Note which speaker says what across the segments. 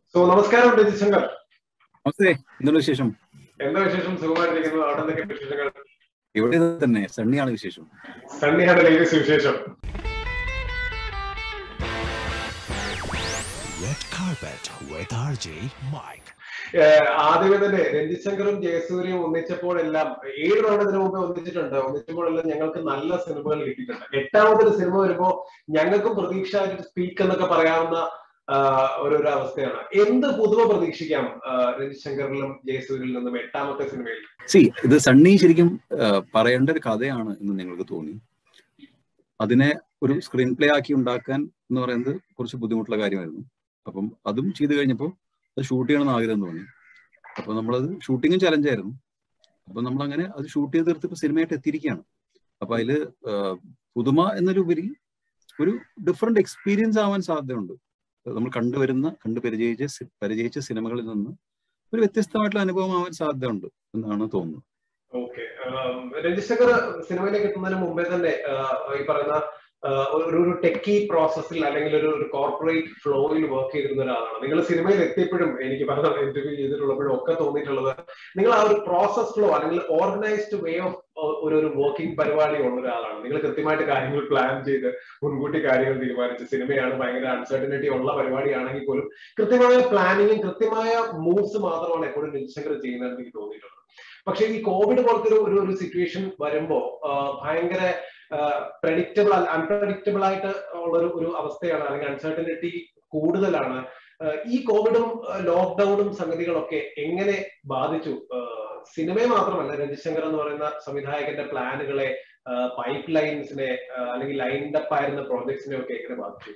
Speaker 1: So നമസ്കാരം രജിശങ്കർ
Speaker 2: നമസ്തേ എന്താണ് വിശേഷം
Speaker 1: എന്താ വിശേഷം സുഖമായിട്ടിരിക്കുന്നു അവിടെ എന്തൊക്കെ വിശേഷങ്ങൾ
Speaker 2: ഇവിടെ തന്നെ സണ്ണിയാണ് വിശേഷം
Speaker 1: സണ്ണിയാണ് ലേറ്റസ്റ്റ് വിശേഷം
Speaker 3: Red Carpet with RJ Mike.
Speaker 1: ഏഹ് ആദ്യമേ തന്നെ രഞ്ജിശങ്കറും ജയസൂര്യയും ഒന്നിച്ചപ്പോഴെല്ലാം ഏഴ് തവണ ഇതിനു മുമ്പേ ഒന്നിച്ചിട്ടുണ്ട് ഒന്നിച്ചപ്പോഴെല്ലാം ഞങ്ങൾക്ക് നല്ല സിനിമകൾ കിട്ടിയിട്ടുണ്ട് എട്ടാമതൊരു സിനിമ വരുമ്പോ ഞങ്ങൾക്കും പ്രതീക്ഷ സ്പീക്ക് എന്നൊക്കെ പറയാവുന്ന ആഹ് ഒരു ഒരു അവസ്ഥയാണ് എന്ത് പുതുമ പ്രതീക്ഷിക്കാം ആഹ് രഞ്ജിശങ്കറിലും ജയസൂര്യയിൽ നിന്നും എട്ടാമത്തെ സിനിമയിൽ
Speaker 2: സി ഇത് സണ്ണി ശരിക്കും ആ, പറയേണ്ട ഒരു കഥയാണ് എന്ന് നിങ്ങൾക്ക് തോന്നി അതിനെ ഒരു സ്ക്രീൻ പ്ലേ ആക്കി ഉണ്ടാക്കാൻ എന്ന് പറയുന്നത് കുറച്ച് ബുദ്ധിമുട്ടുള്ള കാര്യമായിരുന്നു അപ്പം അതും ചെയ്തു കഴിഞ്ഞപ്പോൾ അത് ഷൂട്ട് ചെയ്യണമെന്ന് ആഗ്രഹം തോന്നി അപ്പൊ നമ്മളത് ഷൂട്ടിങ്ങും ചലഞ്ചായിരുന്നു അപ്പൊ നമ്മൾ അങ്ങനെ അത് ഷൂട്ട് ചെയ്ത് തീർത്ത് ഇപ്പൊ സിനിമയായിട്ട് എത്തിയിരിക്കുകയാണ് അപ്പൊ അതില് ആ, പുതുമ എന്നതിലുപരി ഒരു ഡിഫറെന്റ് എക്സ്പീരിയൻസ് ആവാൻ സാധ്യതയുണ്ട് നമ്മൾ കണ്ടുവരുന്ന കണ്ടു പരിചയിച്ച സി- പരിചയിച്ച സിനിമകളിൽ നിന്ന് ഒരു വ്യത്യസ്തമായിട്ടുള്ള അനുഭവം ആവാൻ സാധ്യതയുണ്ട് എന്നാണ് തോന്നുന്നത്
Speaker 1: ഓക്കെ രജിശങ്കർ സിനിമയിലേക്ക് എത്തുന്നതിന് മുമ്പേ തന്നെ ആഹ് ഈ പറയുന്ന ആഹ് ഒരു ഒരു ടെക്കി പ്രോസസ്സിൽ അല്ലെങ്കിൽ ഒരു ഒരു കോർപ്പറേറ്റ് ഫ്ലോയിൽ വർക്ക് ചെയ്തിരുന്ന ഒരാളാണ് നിങ്ങൾ സിനിമയിൽ എത്തിയപ്പോഴും എനിക്ക് പറഞ്ഞ ഇന്റർവ്യൂ ചെയ്തിട്ടുള്ളപ്പോഴും ഒക്കെ തോന്നിയിട്ടുള്ളത് നിങ്ങൾ ആ ഒരു പ്രോസസ് ഫ്ലോ അല്ലെങ്കിൽ ഓർഗനൈസ്ഡ് വേ ഓഫ് ഒരു ഒരു വർക്കിംഗ് പരിപാടി ഉള്ള ഒരാളാണ് നിങ്ങൾ കൃത്യമായിട്ട് കാര്യങ്ങൾ പ്ലാൻ ചെയ്ത് മുൻകൂട്ടി കാര്യങ്ങൾ തീരുമാനിച്ച് സിനിമയാണ് ഭയങ്കര അൺസർട്ടനിറ്റി ഉള്ള പരിപാടിയാണെങ്കിൽ പോലും കൃത്യമായ പ്ലാനിങ്ങും കൃത്യമായ മൂവ്സ് മാത്രമാണ് എപ്പോഴും രജിശങ്കർ ചെയ്യുന്നതെന്ന് എനിക്ക് തോന്നിയിട്ടുള്ളത് പക്ഷെ ഈ കോവിഡ് പോലത്തെ ഒരു ഒരു ഒരു സിറ്റുവേഷൻ വരുമ്പോ ആ, ഭയങ്കര പ്രഡിക്റ്റബിൾ അൺപ്രഡിക്റ്റബിൾ ആയിട്ട് ഉള്ള ഒരു ഒരു അവസ്ഥയാണ് അല്ലെങ്കിൽ അൺസർട്ടനിറ്റി കൂടുതലാണ് ആ, ഈ കോവിഡും ലോക്ക്ഡൌണും സംഗതികളൊക്കെ എങ്ങനെ ബാധിച്ചു ആ, സിനിമയെ മാത്രമല്ല രജിശങ്കർ എന്ന് പറയുന്ന സംവിധായകന്റെ പ്ലാനുകളെ പൈപ്പ് ലൈൻസിനെ അല്ലെങ്കിൽ ലൈൻഡ് അപ്പ് ആയിരുന്ന പ്രോജക്ട്സിനെ ഒക്കെ എങ്ങനെ ബാധിച്ചു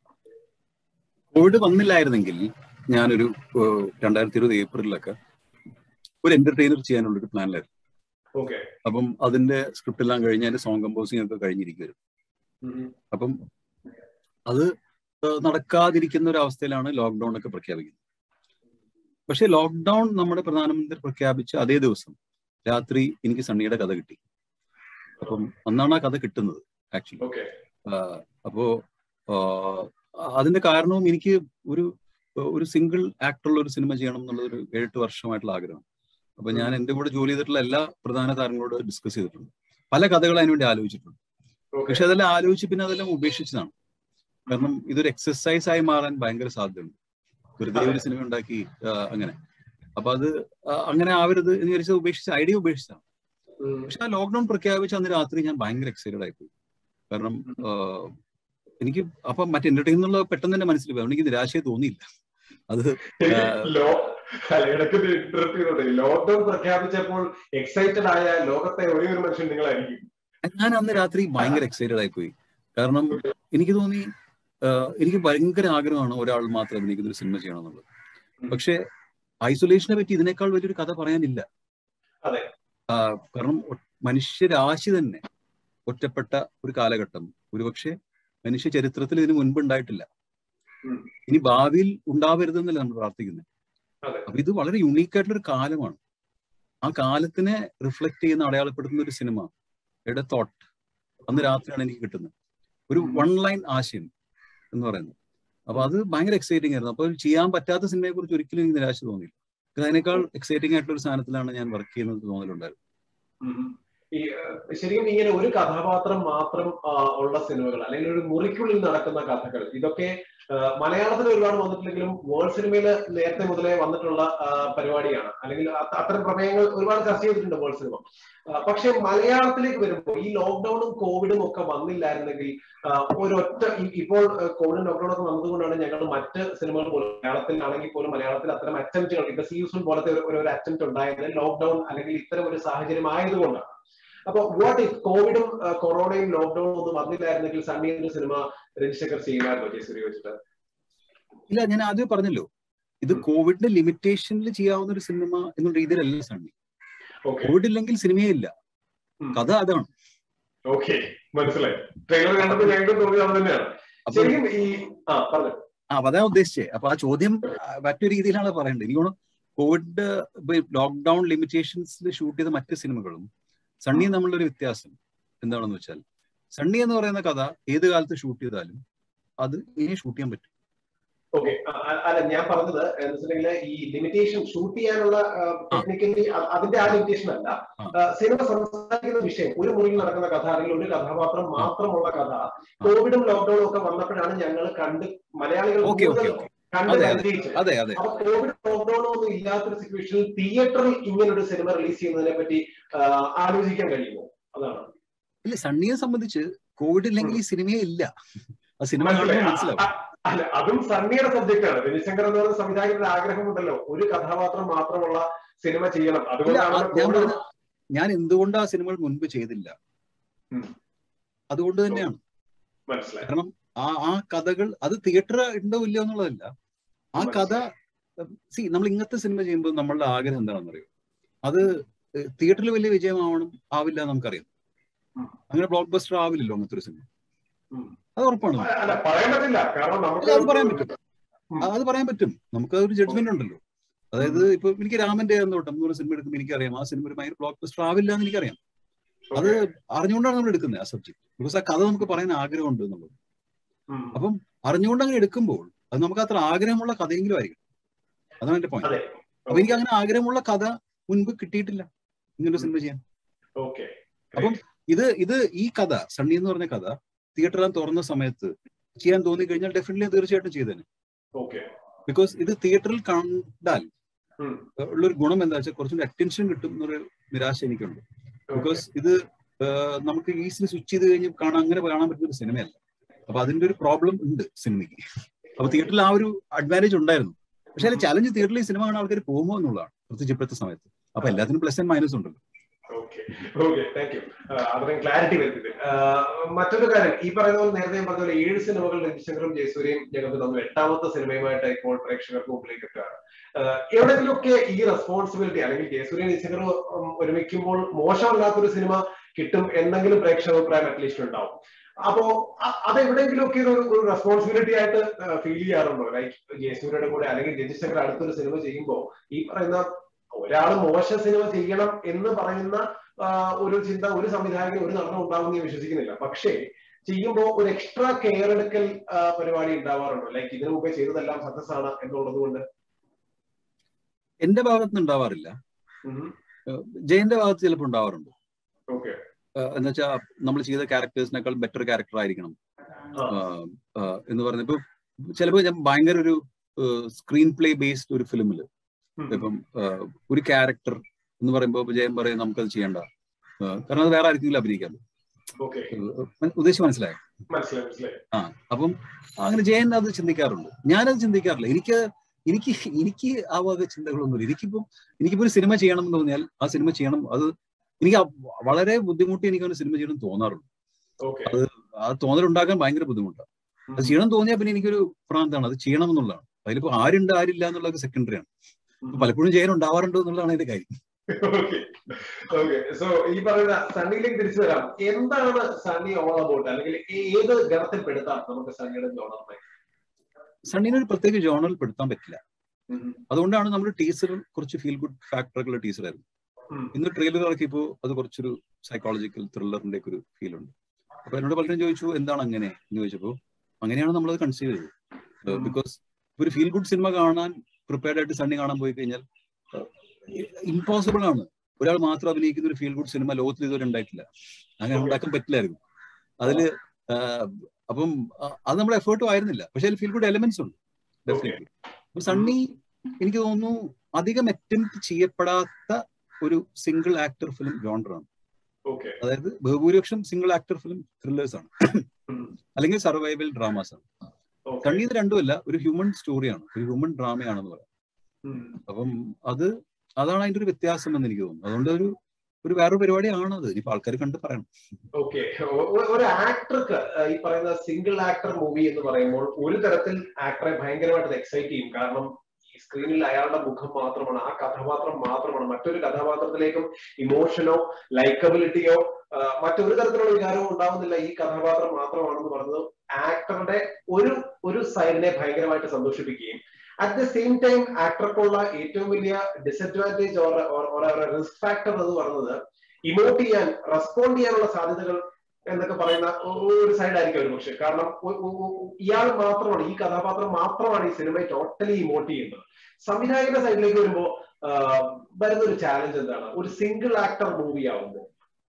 Speaker 2: കോവിഡ് വന്നില്ലായിരുന്നെങ്കിൽ ഞാനൊരു ഏഹ്, രണ്ടായിരത്തി ഇരുപത് ഏപ്രിലൊക്കെ ഒരു എന്റർടൈനർ ചെയ്യാനുള്ള ഒരു പ്ലാനിലായിരുന്നു
Speaker 1: ഓക്കെ
Speaker 2: അപ്പം അതിന്റെ സ്ക്രിപ്റ്റ് എല്ലാം കഴിഞ്ഞ് അതിന്റെ സോങ് കമ്പോസിംഗ് ഒക്കെ കഴിഞ്ഞിരിക്കുമായിരുന്നു അപ്പം അത് ഏഹ്, നടക്കാതിരിക്കുന്ന ഒരു അവസ്ഥയിലാണ് ലോക്ക്ഡൌൺ ഒക്കെ പ്രഖ്യാപിക്കുന്നത് പക്ഷെ ലോക്ക്ഡൌൺ നമ്മുടെ പ്രധാനമന്ത്രി പ്രഖ്യാപിച്ച അതേ ദിവസം രാത്രി എനിക്ക് സണ്ണിയുടെ കഥ കിട്ടി അപ്പം അന്നാണ് ആ കഥ കിട്ടുന്നത് ആക്ച്വലി
Speaker 1: ഓക്കെ
Speaker 2: ആഹ് അപ്പോ ആഹ് അതിന്റെ കാരണവും എനിക്ക് ഒരു ഒരു സിംഗിൾ ആക്ടറുള്ള ഒരു സിനിമ ചെയ്യണം എന്നുള്ളത് ഒരു ഏഴെട്ട് വർഷമായിട്ടുള്ള ആഗ്രഹം അപ്പൊ ഞാൻ എന്റെ കൂടെ ജോലി ചെയ്തിട്ടുള്ള എല്ലാ പ്രധാന താരങ്ങളോട് ഡിസ്കസ് ചെയ്തിട്ടുണ്ട് പല കഥകൾ അതിനുവേണ്ടി ആലോചിച്ചിട്ടുണ്ട്
Speaker 1: ഓക്കെ
Speaker 2: പക്ഷെ അതെല്ലാം ആലോചിച്ച് പിന്നെ അതെല്ലാം ഉപേക്ഷിച്ചതാണ് കാരണം ഇതൊരു എക്സസൈസ് ആയി മാറാൻ ഭയങ്കര സാധ്യതയുണ്ട് വെറുതെ ഒരു സിനിമ ഉണ്ടാക്കി ആഹ് അങ്ങനെ അപ്പൊ അത് ആഹ് അങ്ങനെ ആവരുത് എന്ന് വിചാരിച്ചത് ഉപേക്ഷിച്ച ഐഡിയ ഉപേക്ഷിച്ചതാണ് പക്ഷെ ആ ലോക്ക്ഡൌൺ പ്രഖ്യാപിച്ച അന്ന് രാത്രി ഞാൻ ഭയങ്കര എക്സൈറ്റഡ് ആയിപ്പോയി കാരണം ആഹ് എനിക്ക് അപ്പൊ മറ്റേ എന്റർടൈൻ എന്നുള്ള പെട്ടെന്ന് തന്നെ മനസ്സിൽ പോയി എനിക്ക് നിരാശയെ തോന്നിയില്ല അത് ആഹ്
Speaker 1: ലോ അല്ല, ഇടയ്ക്ക് ഇന്റർപ്റ്റ് ചെയ്തോട്ടെ ലോക്ക്ഡൌൺ പ്രഖ്യാപിച്ചപ്പോൾ എക്സൈറ്റഡ് ആയ ലോകത്തെ ഒരേ ഒരു മനുഷ്യൻ നിങ്ങളായിരിക്കും
Speaker 2: ഞാൻ അന്ന് രാത്രി ഭയങ്കര എക്സൈറ്റഡ് ആയിപ്പോയി കാരണം എനിക്ക് തോന്നി ആഹ് എനിക്ക് ഭയങ്കര ആഗ്രഹമാണ് ഒരാൾ മാത്രം അഭിനയിക്കുന്ന ഒരു സിനിമ ചെയ്യണം എന്നുള്ളത് പക്ഷെ ഐസൊലേഷനെ പറ്റി ഇതിനേക്കാൾ വലിയൊരു കഥ പറയാനില്ല
Speaker 1: അതെ.
Speaker 2: ആഹ് കാരണം ഒ- മനുഷ്യരാശി തന്നെ ഒറ്റപ്പെട്ട ഒരു കാലഘട്ടം ഒരുപക്ഷെ മനുഷ്യ ചരിത്രത്തിൽ ഇതിന് മുൻപ് ഉണ്ടായിട്ടില്ല
Speaker 1: ഉം.
Speaker 2: ഇനി ഭാവിയിൽ ഉണ്ടാവരുതെന്നല്ല നമ്മൾ പ്രാർത്ഥിക്കുന്നത്
Speaker 1: അതെ.
Speaker 2: അപ്പൊ ഇത് വളരെ യുണീക്ക് ആയിട്ടുള്ള ഒരു കാലമാണ് ആ കാലത്തിനെ റിഫ്ലക്ട് ചെയ്യുന്ന അടയാളപ്പെടുത്തുന്ന ഒരു സിനിമ യുടെ തോട്ട് അന്ന് രാത്രിയാണ് എനിക്ക് കിട്ടുന്നത് ഒരു
Speaker 1: ഉം.
Speaker 2: വൺ ലൈൻ ആശയം എന്ന് പറയുന്നത് അപ്പൊ അത് ഭയങ്കര എക്സൈറ്റിംഗ് ആയിരുന്നു അപ്പൊ ചെയ്യാൻ പറ്റാത്ത സിനിമയെ കുറിച്ച് ഒരിക്കലും എനിക്ക് നിരാശ തോന്നിയില്ല കാരണം അതിനേക്കാൾ എക്സൈറ്റിംഗ് ആയിട്ടുള്ള ഒരു സാധനത്തിലാണ് ഞാൻ വർക്ക് ചെയ്യുന്നത് തോന്നലുണ്ടായിരുന്നു
Speaker 1: ഉം. ഈ ഏഹ്, ശരിക്കും ഇങ്ങനെ ഒരു കഥാപാത്രം മാത്രം ആ, ഉള്ള സിനിമകൾ അല്ലെങ്കിൽ ഒരു മുറിക്കുള്ളിൽ നടക്കുന്ന കഥകൾ ഇതൊക്കെ ഏഹ്, മലയാളത്തിൽ ഒരുപാട് വന്നിട്ടില്ലെങ്കിലും വേൾഡ് സിനിമയിൽ നേരത്തെ മുതലേ വന്നിട്ടുള്ള ആ, പരിപാടിയാണ് അല്ലെങ്കിൽ അത്ത- അത്തരം പ്രമേയങ്ങൾ ഒരുപാട് ചർച്ച ചെയ്തിട്ടുണ്ട് വേൾഡ് സിനിമ ആ, പക്ഷെ മലയാളത്തിലേക്ക് വരുമ്പോൾ ഈ ലോക്ക്ഡൌണും കോവിഡും ഒക്കെ വന്നില്ലായിരുന്നെങ്കിൽ ആ, ഒരൊറ്റ ഈ- ഇപ്പോൾ ഏഹ്, കോവിഡും ലോക്ക്ഡൌൺ ഒക്കെ വന്നതുകൊണ്ടാണ് ഞങ്ങൾ മറ്റ് സിനിമകൾ പോലും മലയാളത്തിലാണെങ്കിൽ പോലും മലയാളത്തിൽ അത്തരം അറ്റംപ്റ്റുകൾ ഇപ്പൊ സീസൺ പോലത്തെ ഒരു- ഒരു അറ്റംപ്റ്റ് ഉണ്ടായത് ലോക്ക്ഡൌൺ അല്ലെങ്കിൽ ഇത്തരം ഒരു സാഹചര്യം ആയതുകൊണ്ടാണ് അപ്പൊ വാട്ട് ഇഫ് കോവിഡും ആ, കൊറോണയും ലോക്ക്ഡൌണും ഒന്നും വന്നില്ലായിരുന്നെങ്കിൽ സണ്ണി എന്ന സിനിമ രജിശങ്കർ ചെയ്യുമായിരുന്നോ ജയസൂര്യ വെച്ചിട്ട്
Speaker 2: ഇല്ല ഞാൻ ആദ്യം പറഞ്ഞല്ലോ ഇത്
Speaker 1: ഉം.
Speaker 2: കോവിഡിന്റെ ലിമിറ്റേഷനിൽ ചെയ്യാവുന്ന ഒരു സിനിമ എന്നുള്ള രീതിയിലല്ല സണ്ണി
Speaker 1: ഓക്കെ
Speaker 2: കോവിഡ് ഇല്ലെങ്കിൽ സിനിമയേ ഇല്ല
Speaker 1: ഉം.
Speaker 2: കഥ അതാണ്
Speaker 1: ഓക്കെ മനസ്സിലായി ട്രെയിലർ കണ്ടപ്പോൾ ഞങ്ങൾക്ക് തോന്നിയത് അത് തന്നെയാണ്
Speaker 2: അപ്പൊ
Speaker 1: ശരിക്കും ഈ ആ പറഞ്ഞു
Speaker 2: ആ അപ്പൊ അതാ ഉദ്ദേശിച്ചേ അപ്പൊ ആ ചോദ്യം ആ, മറ്റൊരു രീതിയിലാണ് പറയേണ്ടത് എനിക്ക് തോന്നുന്നു കോവിഡ് ലോക്ക്ഡൌൺ ലിമിറ്റേഷൻസിൽ ഷൂട്ട് ചെയ്ത മറ്റ് സിനിമകളും സണ്ണിയും തമ്മിലുള്ള ഒരു വ്യത്യാസം എന്താണെന്ന് വെച്ചാൽ സണ്ണി എന്ന് പറയുന്ന കഥ ഏത് കാലത്ത് ഷൂട്ട് ചെയ്താലും അത് ഇനി ഷൂട്ട് ചെയ്യാൻ പറ്റും
Speaker 1: ഓക്കെ അല്ല ഞാൻ പറഞ്ഞത് എന്ന് വെച്ചിട്ടുണ്ടെങ്കിൽ ഈ ലിമിറ്റേഷൻ ഷൂട്ട് ചെയ്യാനുള്ള ടെക്നിക്കലി അതിന്റെ ആ ലിമിറ്റേഷൻ അല്ല
Speaker 2: ആ.
Speaker 1: ആ, സിനിമ സംസാരിക്കുന്ന വിഷയം ഒരു മുറിയിൽ നടക്കുന്ന കഥ അല്ലെങ്കിൽ ഒരു കഥാപാത്രം മാത്രമുള്ള കഥ കോവിഡും ലോക്ക്ഡൌണും ഒക്കെ വന്നപ്പോഴാണ് ഞങ്ങൾ കണ്ട് മലയാളികൾ
Speaker 2: ഓക്കെ ഓക്കെ
Speaker 1: കൂടുതൽ
Speaker 2: ഓക്കെ
Speaker 1: കണ്ട്
Speaker 2: അതെ,
Speaker 1: പരിചയിച്ചത്
Speaker 2: അതെ അതെ
Speaker 1: അപ്പൊ കോവിഡ് ലോക്ക്ഡൌണോ ഒന്നും ഇല്ലാത്തൊരു സിറ്റുവേഷനിൽ തിയേറ്ററിൽ ഇങ്ങനെ ഒരു സിനിമ റിലീസ് ചെയ്യുന്നതിനെ പറ്റി ആ, ആലോചിക്കാൻ കഴിയുമോ അതാണ്
Speaker 2: ഇല്ല സണ്ണിയെ സംബന്ധിച്ച് കോവിഡ് ഇല്ലെങ്കിൽ ഈ സിനിമയെ ഇല്ല ആ സിനിമ
Speaker 1: മനസ്സിലായി.
Speaker 2: കാണുമ്പോൾ മനസ്സിലാവും
Speaker 1: അ- അല്ല അതും സണ്ണിയുടെ സബ്ജക്റ്റ് ആണ് രവിശങ്കർ എന്ന് പറയുന്ന സംവിധായകരുടെ ആഗ്രഹമുണ്ടല്ലോ ഒരു കഥാപാത്രം മാത്രമുള്ള സിനിമ ചെയ്യണം
Speaker 2: ഇല്ല,
Speaker 1: അതുകൊണ്ടാണ്
Speaker 2: ആ- ഞാൻ
Speaker 1: കോവിഡ്
Speaker 2: പറഞ്ഞ ഞാൻ എന്തുകൊണ്ട് ആ സിനിമകൾ മുൻപ് ചെയ്തില്ല
Speaker 1: ഉം.
Speaker 2: അതുകൊണ്ട് തന്നെയാണ്
Speaker 1: മനസ്സിലായി
Speaker 2: കാരണം ആ ആ കഥകൾ അത് തിയേറ്റർ ഉണ്ടോ ഇല്ലയോ എന്നുള്ളതല്ല ആ കഥ സി നമ്മൾ ഇങ്ങനത്തെ സിനിമ ചെയ്യുമ്പോൾ നമ്മളുടെ ആഗ്രഹം എന്താണെന്ന് അറിയോ അത് തിയേറ്ററിൽ വലിയ വിജയമാവണം ആവില്ല എന്ന് നമുക്കറിയാം
Speaker 1: ഉം.
Speaker 2: അങ്ങനെ ബ്ലോക്ക് ബസ്റ്റർ ആവില്ലല്ലോ അങ്ങനത്തെ ഒരു സിനിമ
Speaker 1: ഉം.
Speaker 2: അത് ഉറപ്പാണ്
Speaker 1: അല്ല, അല്ല പറയാൻ പറ്റില്ല കാരണം നമുക്ക്
Speaker 2: അല്ല, അത് പറയാൻ പറ്റും.
Speaker 1: ഉം.
Speaker 2: ആ, അത് പറയാൻ പറ്റും നമുക്ക് ഒരു ജഡ്ജ്മെന്റ് ഉണ്ടല്ലോ അതായത് ഇപ്പൊ എനിക്ക് രാമന്റെ എന്നോട്ടം എന്ന് പറഞ്ഞ സിനിമ എടുക്കുമ്പോൾ എനിക്കറിയാം ആ സിനിമ ഒരു ഭയങ്കര ബ്ലോക്ക് ബസ്റ്റർ ആവില്ല എന്ന് എനിക്കറിയാം അത്
Speaker 1: Okay.
Speaker 2: അറിഞ്ഞുകൊണ്ടാണ് നമ്മൾ എടുക്കുന്നത് ആ സബ്ജക്ട് ബിക്കോസ് ആ കഥ നമുക്ക് പറയാൻ ആഗ്രഹമുണ്ട് എന്നുള്ളത്
Speaker 1: ഉം.
Speaker 2: അപ്പം അറിഞ്ഞുകൊണ്ട് അങ്ങനെ എടുക്കുമ്പോൾ അത് നമുക്ക് അത്ര ആഗ്രഹമുള്ള കഥയെങ്കിലും ആയിരിക്കും അതാണ് എന്റെ പോയിന്റ്
Speaker 1: അതെ
Speaker 2: അപ്പൊ എനിക്ക് അങ്ങനെ ആഗ്രഹമുള്ള കഥ മുൻപ് കിട്ടിയിട്ടില്ല ഇങ്ങനൊരു സിനിമ ചെയ്യാൻ
Speaker 1: ഓക്കെ
Speaker 2: അപ്പം ഇത് ഇത് ഈ കഥ സണ്ണി എന്ന് പറഞ്ഞ കഥ തിയേറ്ററിൽ തുറന്ന സമയത്ത് ചെയ്യാൻ തോന്നി കഴിഞ്ഞാൽ ഡെഫിനറ്റ്ലി തീർച്ചയായിട്ടും ചെയ്തേനെ
Speaker 1: ഓക്കെ
Speaker 2: ബിക്കോസ് ഇത് തിയേറ്ററിൽ കണ്ടാൽ ഉള്ളൊരു ഗുണം എന്താ വെച്ചാൽ കുറച്ചുകൂടി അറ്റൻഷൻ കിട്ടും എന്നൊരു നിരാശ എനിക്കുണ്ട് ബിക്കോസ് ഇത് ആ, നമുക്ക് ഈസിലി സ്വിച്ച് ചെയ്ത് കഴിഞ്ഞ് കാണാൻ അങ്ങനെ കാണാൻ പറ്റുന്ന ഒരു സിനിമയല്ല അപ്പൊ അതിന്റെ ഒരു പ്രോബ്ലം ഉണ്ട് സിനിമയ്ക്ക് അപ്പൊ തിയേറ്ററിൽ ആ ഒരു അഡ്വാൻറ്റേജ് ഉണ്ടായിരുന്നു പക്ഷെ അതിൽ ചലഞ്ച് തിയേറ്ററിൽ ഈ സിനിമ കാണാൻ ആൾക്കാർ പോകുമോ എന്നുള്ളതാണ് പ്രത്യേകിച്ച് ഇപ്പോഴത്തെ സമയത്ത് അപ്പൊ എല്ലാത്തിനും പ്ലസ് ആൻഡ് മൈനസ് ഉണ്ടല്ലോ
Speaker 1: ഓക്കെ ഓക്കെ താങ്ക് യു അത്രയും ക്ലാരിറ്റി വരുത്തിയത് മറ്റൊരു കാര്യം ഈ പറയുന്ന പോലെ നേരത്തെ ഞാൻ പറഞ്ഞ പോലെ ഏഴ് സിനിമകൾ രവിശങ്കറും ജയസൂര്യയും ഞങ്ങൾക്ക് തന്നു എട്ടാമത്തെ സിനിമയുമായിട്ട് ഇപ്പോൾ പ്രേക്ഷകർക്ക് മുമ്പിലേക്ക് എത്തുകയാണ് ആഹ് എവിടെയെങ്കിലുമൊക്കെ ഈ റെസ്പോൺസിബിലിറ്റി അല്ലെങ്കിൽ ജയസൂര്യൻ രവിശങ്കർ ഒരുമിക്കുമ്പോൾ മോശമല്ലാത്തൊരു സിനിമ കിട്ടും എന്നെങ്കിലും പ്രേക്ഷക അഭിപ്രായം അറ്റ്ലീസ്റ്റ് ഉണ്ടാവും അപ്പോ അ- അതെവിടെയെങ്കിലുമൊക്കെ ഒരു ഒരു റെസ്പോൺസിബിലിറ്റി ആയിട്ട് ഫീൽ ചെയ്യാറുണ്ടോ ലൈക്ക് ജയസൂര്യയുടെ കൂടെ അല്ലെങ്കിൽ രജിശങ്കർ അടുത്തൊരു സിനിമ ചെയ്യുമ്പോൾ ഈ പറയുന്ന ഒരാൾ മോശം സിനിമ ചെയ്യണം എന്ന് പറയുന്ന ആ, ഒരു ചിന്ത ഒരു സംവിധായകന് ഒരു നടനം ഉണ്ടാവും എന്ന് ഞാൻ വിശ്വസിക്കുന്നില്ല പക്ഷേ ചെയ്യുമ്പോൾ ഒരു എക്സ്ട്രാ കെയർ എടുക്കൽ ആ, പരിപാടി ഉണ്ടാവാറുണ്ടോ ലൈക്ക് ഇതിനു മുമ്പേ ചെയ്തതെല്ലാം സക്സസ് ആണ് എന്നുള്ളത് കൊണ്ട്
Speaker 2: എന്റെ ഭാഗത്ത് നിന്ന് ഉണ്ടാവാറില്ല ജയന്റെ ഭാഗത്ത് ചിലപ്പോൾ ഉണ്ടാവാറുണ്ട്
Speaker 1: ഓക്കെ
Speaker 2: എന്ന് വെച്ചാൽ നമ്മൾ ചെയ്ത ക്യാരക്ടേഴ്സിനേക്കാൾ ബെറ്റർ ക്യാരക്ടർ ആയിരിക്കണം ആഹ് ആഹ് എന്ന് പറഞ്ഞപ്പോ ചിലപ്പോൾ ഞാൻ ഭയങ്കര ഒരു സ്ക്രീൻ പ്ലേ ബേസ്ഡ് ഒരു ഫിലിമിൽ ഇപ്പം ആഹ് ഒരു ക്യാരക്ടർ എന്ന് പറയുമ്പോൾ ജയൻ പറയും നമുക്കത് ചെയ്യണ്ട ആഹ് കാരണം അത് വേറെ ആർക്കെങ്കിലും അഭിനയിക്കാമല്ലോ
Speaker 1: ഓക്കെ
Speaker 2: ആഹ് ഉദ്ദേശം മനസ്സിലായോ
Speaker 1: മനസ്സിലായി മനസ്സിലായി
Speaker 2: ആ അപ്പം അങ്ങനെ ജയൻ അത് ചിന്തിക്കാറുണ്ട് ഞാനത് ചിന്തിക്കാറില്ല എനിക്ക് എനിക്ക് എനിക്ക് ആ വക ചിന്തകളൊന്നുമില്ല എനിക്കിപ്പം എനിക്കിപ്പോ ഒരു സിനിമ ചെയ്യണം എന്ന് തോന്നിയാൽ ആ സിനിമ ചെയ്യണം അത് എനിക്ക് ആ വളരെ ബുദ്ധിമുട്ടി എനിക്ക് ഒരു സിനിമ ചെയ്യണം തോന്നാറുണ്ട്
Speaker 1: ഓക്കെ
Speaker 2: ആ തോന്നൽ ഉണ്ടാക്കാൻ ഭയങ്കര ബുദ്ധിമുട്ടാണ് അത് ചെയ്യണം തോന്നിയാൽ പിന്നെ എനിക്കൊരു പ്രാന്താണ് അത് ചെയ്യണം എന്നുള്ളതാണ് അതിലിപ്പോ ആരുണ്ട് ആരില്ല എന്നുള്ളത് സെക്കൻഡറി ആണ് അപ്പൊ പലപ്പോഴും ജയൻ ഉണ്ടാവാറുണ്ട് എന്നുള്ളതാണ് അതിന്റെ കാര്യം
Speaker 1: ഓക്കെ ഓക്കെ സോ ഈ പറയുന്ന സണ്ണിയിലേക്ക് തിരിച്ചു വരാം എന്താണ് സണ്ണി ഓൾ അബൌട്ട് അല്ലെങ്കിൽ ഏത് ഗണത്തിൽ പെടുത്താം നമുക്ക് സണ്ണിയുടെ ജോണറിനെ
Speaker 2: സണ്ണിനെ ഒരു പ്രത്യേക ജോണറിൽ പെടുത്താൻ പറ്റില്ല അതുകൊണ്ടാണ് നമ്മൾ ടീസർ കുറച്ച് ഫീൽ ഗുഡ് ഫാക്ടറുള്ള ടീസറായിരുന്നു ഇന്ന് ട്രെയിലർ ഇറക്കിയപ്പോൾ അത് കുറച്ചൊരു സൈക്കോളജിക്കൽ ത്രില്ലറിന്റെ ഒക്കെ ഒരു ഫീൽ ഉണ്ട് അപ്പൊ എന്നോട് പലരും ചോദിച്ചു എന്താണ് അങ്ങനെ എന്ന് ചോദിച്ചപ്പോൾ അങ്ങനെയാണ് നമ്മളത് കൺസീവ് ചെയ്തത് ബിക്കോസ് ഒരു ഫീൽ ഗുഡ് സിനിമ കാണാൻ പ്രിപ്പയർഡ് ആയിട്ട് സണ്ണി കാണാൻ പോയി കഴിഞ്ഞാൽ ഇമ്പോസിബിൾ ആണ് ഒരാൾ മാത്രം അഭിനയിക്കുന്ന ഒരു ഫീൽ ഗുഡ് സിനിമ ലോകത്തിൽ ഇതുവരെ ഉണ്ടായിട്ടില്ല അങ്ങനെ ഉണ്ടാക്കാൻ പറ്റില്ലായിരുന്നു അതില് ആഹ്, അപ്പം അ- അത് നമ്മുടെ എഫേർട്ടും ആയിരുന്നില്ല പക്ഷെ അതിൽ ഫീൽ ഗുഡ് എലമെന്റ്സ് ഉണ്ട് ഡെഫിനറ്റ്ലി അപ്പൊ സണ്ണി എനിക്ക് തോന്നുന്നു അധികം അറ്റംപ്റ്റ് ചെയ്യപ്പെടാത്ത ഒരു സിംഗിൾ ആക്ടർ ഫിലിം ജോണ്ടറാണ്
Speaker 1: ഓക്കെ
Speaker 2: അതായത് ബഹുഭൂരിപക്ഷം സിംഗിൾ ആക്ടർ ഫിലിം ത്രില്ലേഴ്സ് ആണ് അല്ലെങ്കിൽ സർവൈവൽ ഡ്രാമാസ് ആണ് സണ്ണി ഇത് രണ്ടുമല്ല ഒരു ഹ്യൂമൻ സ്റ്റോറിയാണ് ഒരു ഹ്യൂമൻ ഡ്രാമയാണെന്ന് പറയാം അപ്പം അത് അതാണ് അതിന്റെ ഒരു വ്യത്യാസം എന്ന് എനിക്ക് തോന്നുന്നു അതുകൊണ്ട് ഒരു ഒരു വേറൊരു പരിപാടിയാണ് അത് ഇനിയിപ്പോ ആൾക്കാർ കണ്ട് പറയണം
Speaker 1: ഓക്കെ ഒരു ആക്ടർക്ക് ഈ പറയുന്ന സിംഗിൾ ആക്ടർ മൂവി എന്ന് പറയുമ്പോൾ ഒരു തരത്തിൽ ആക്ടറെ ഭയങ്കരമായിട്ട് എക്സൈറ്റ് ചെയ്യും കാരണം ഈ സ്ക്രീനിൽ അയാളുടെ മുഖം മാത്രമാണ് ആ കഥാപാത്രം മാത്രമാണ് മറ്റൊരു കഥാപാത്രത്തിലേക്കും ഇമോഷനോ ലൈക്കബിലിറ്റിയോ മറ്റൊരു തരത്തിലുള്ള വികാരവും ഉണ്ടാവുന്നില്ല ഈ കഥാപാത്രം മാത്രമാണെന്ന് പറഞ്ഞത് ആക്ടറുടെ ഒരു ഒരു സൈഡിനെ ഭയങ്കരമായിട്ട് സന്തോഷിപ്പിക്കുകയും അറ്റ് ദ സെയിം ടൈം ആക്ടർക്കുള്ള ഏറ്റവും വലിയ ഡിസഡ്വാൻറ്റേജ് ഓർ റിസ്ക് ഫാക്ടർ എന്ന് പറയുന്നത് ഇമോട്ട് ചെയ്യാൻ റെസ്പോണ്ട് ചെയ്യാനുള്ള സാധ്യതകൾ എന്നൊക്കെ പറയുന്ന ഒരു സൈഡ് ആയിരിക്കും ഒരു പക്ഷെ കാരണം ഒ- ഒ- ഒ- ഇയാൾ മാത്രമാണ് ഈ കഥാപാത്രം മാത്രമാണ് ഈ സിനിമയെ ടോട്ടലി ഇമോട്ട് ചെയ്യുന്നത് സംവിധായകന്റെ സൈഡിലേക്ക് വരുമ്പോ ആ, വരുന്ന ഒരു ചാലഞ്ച് എന്താണ് ഒരു സിംഗിൾ ആക്ടർ മൂവി ആവുമ്പോൾ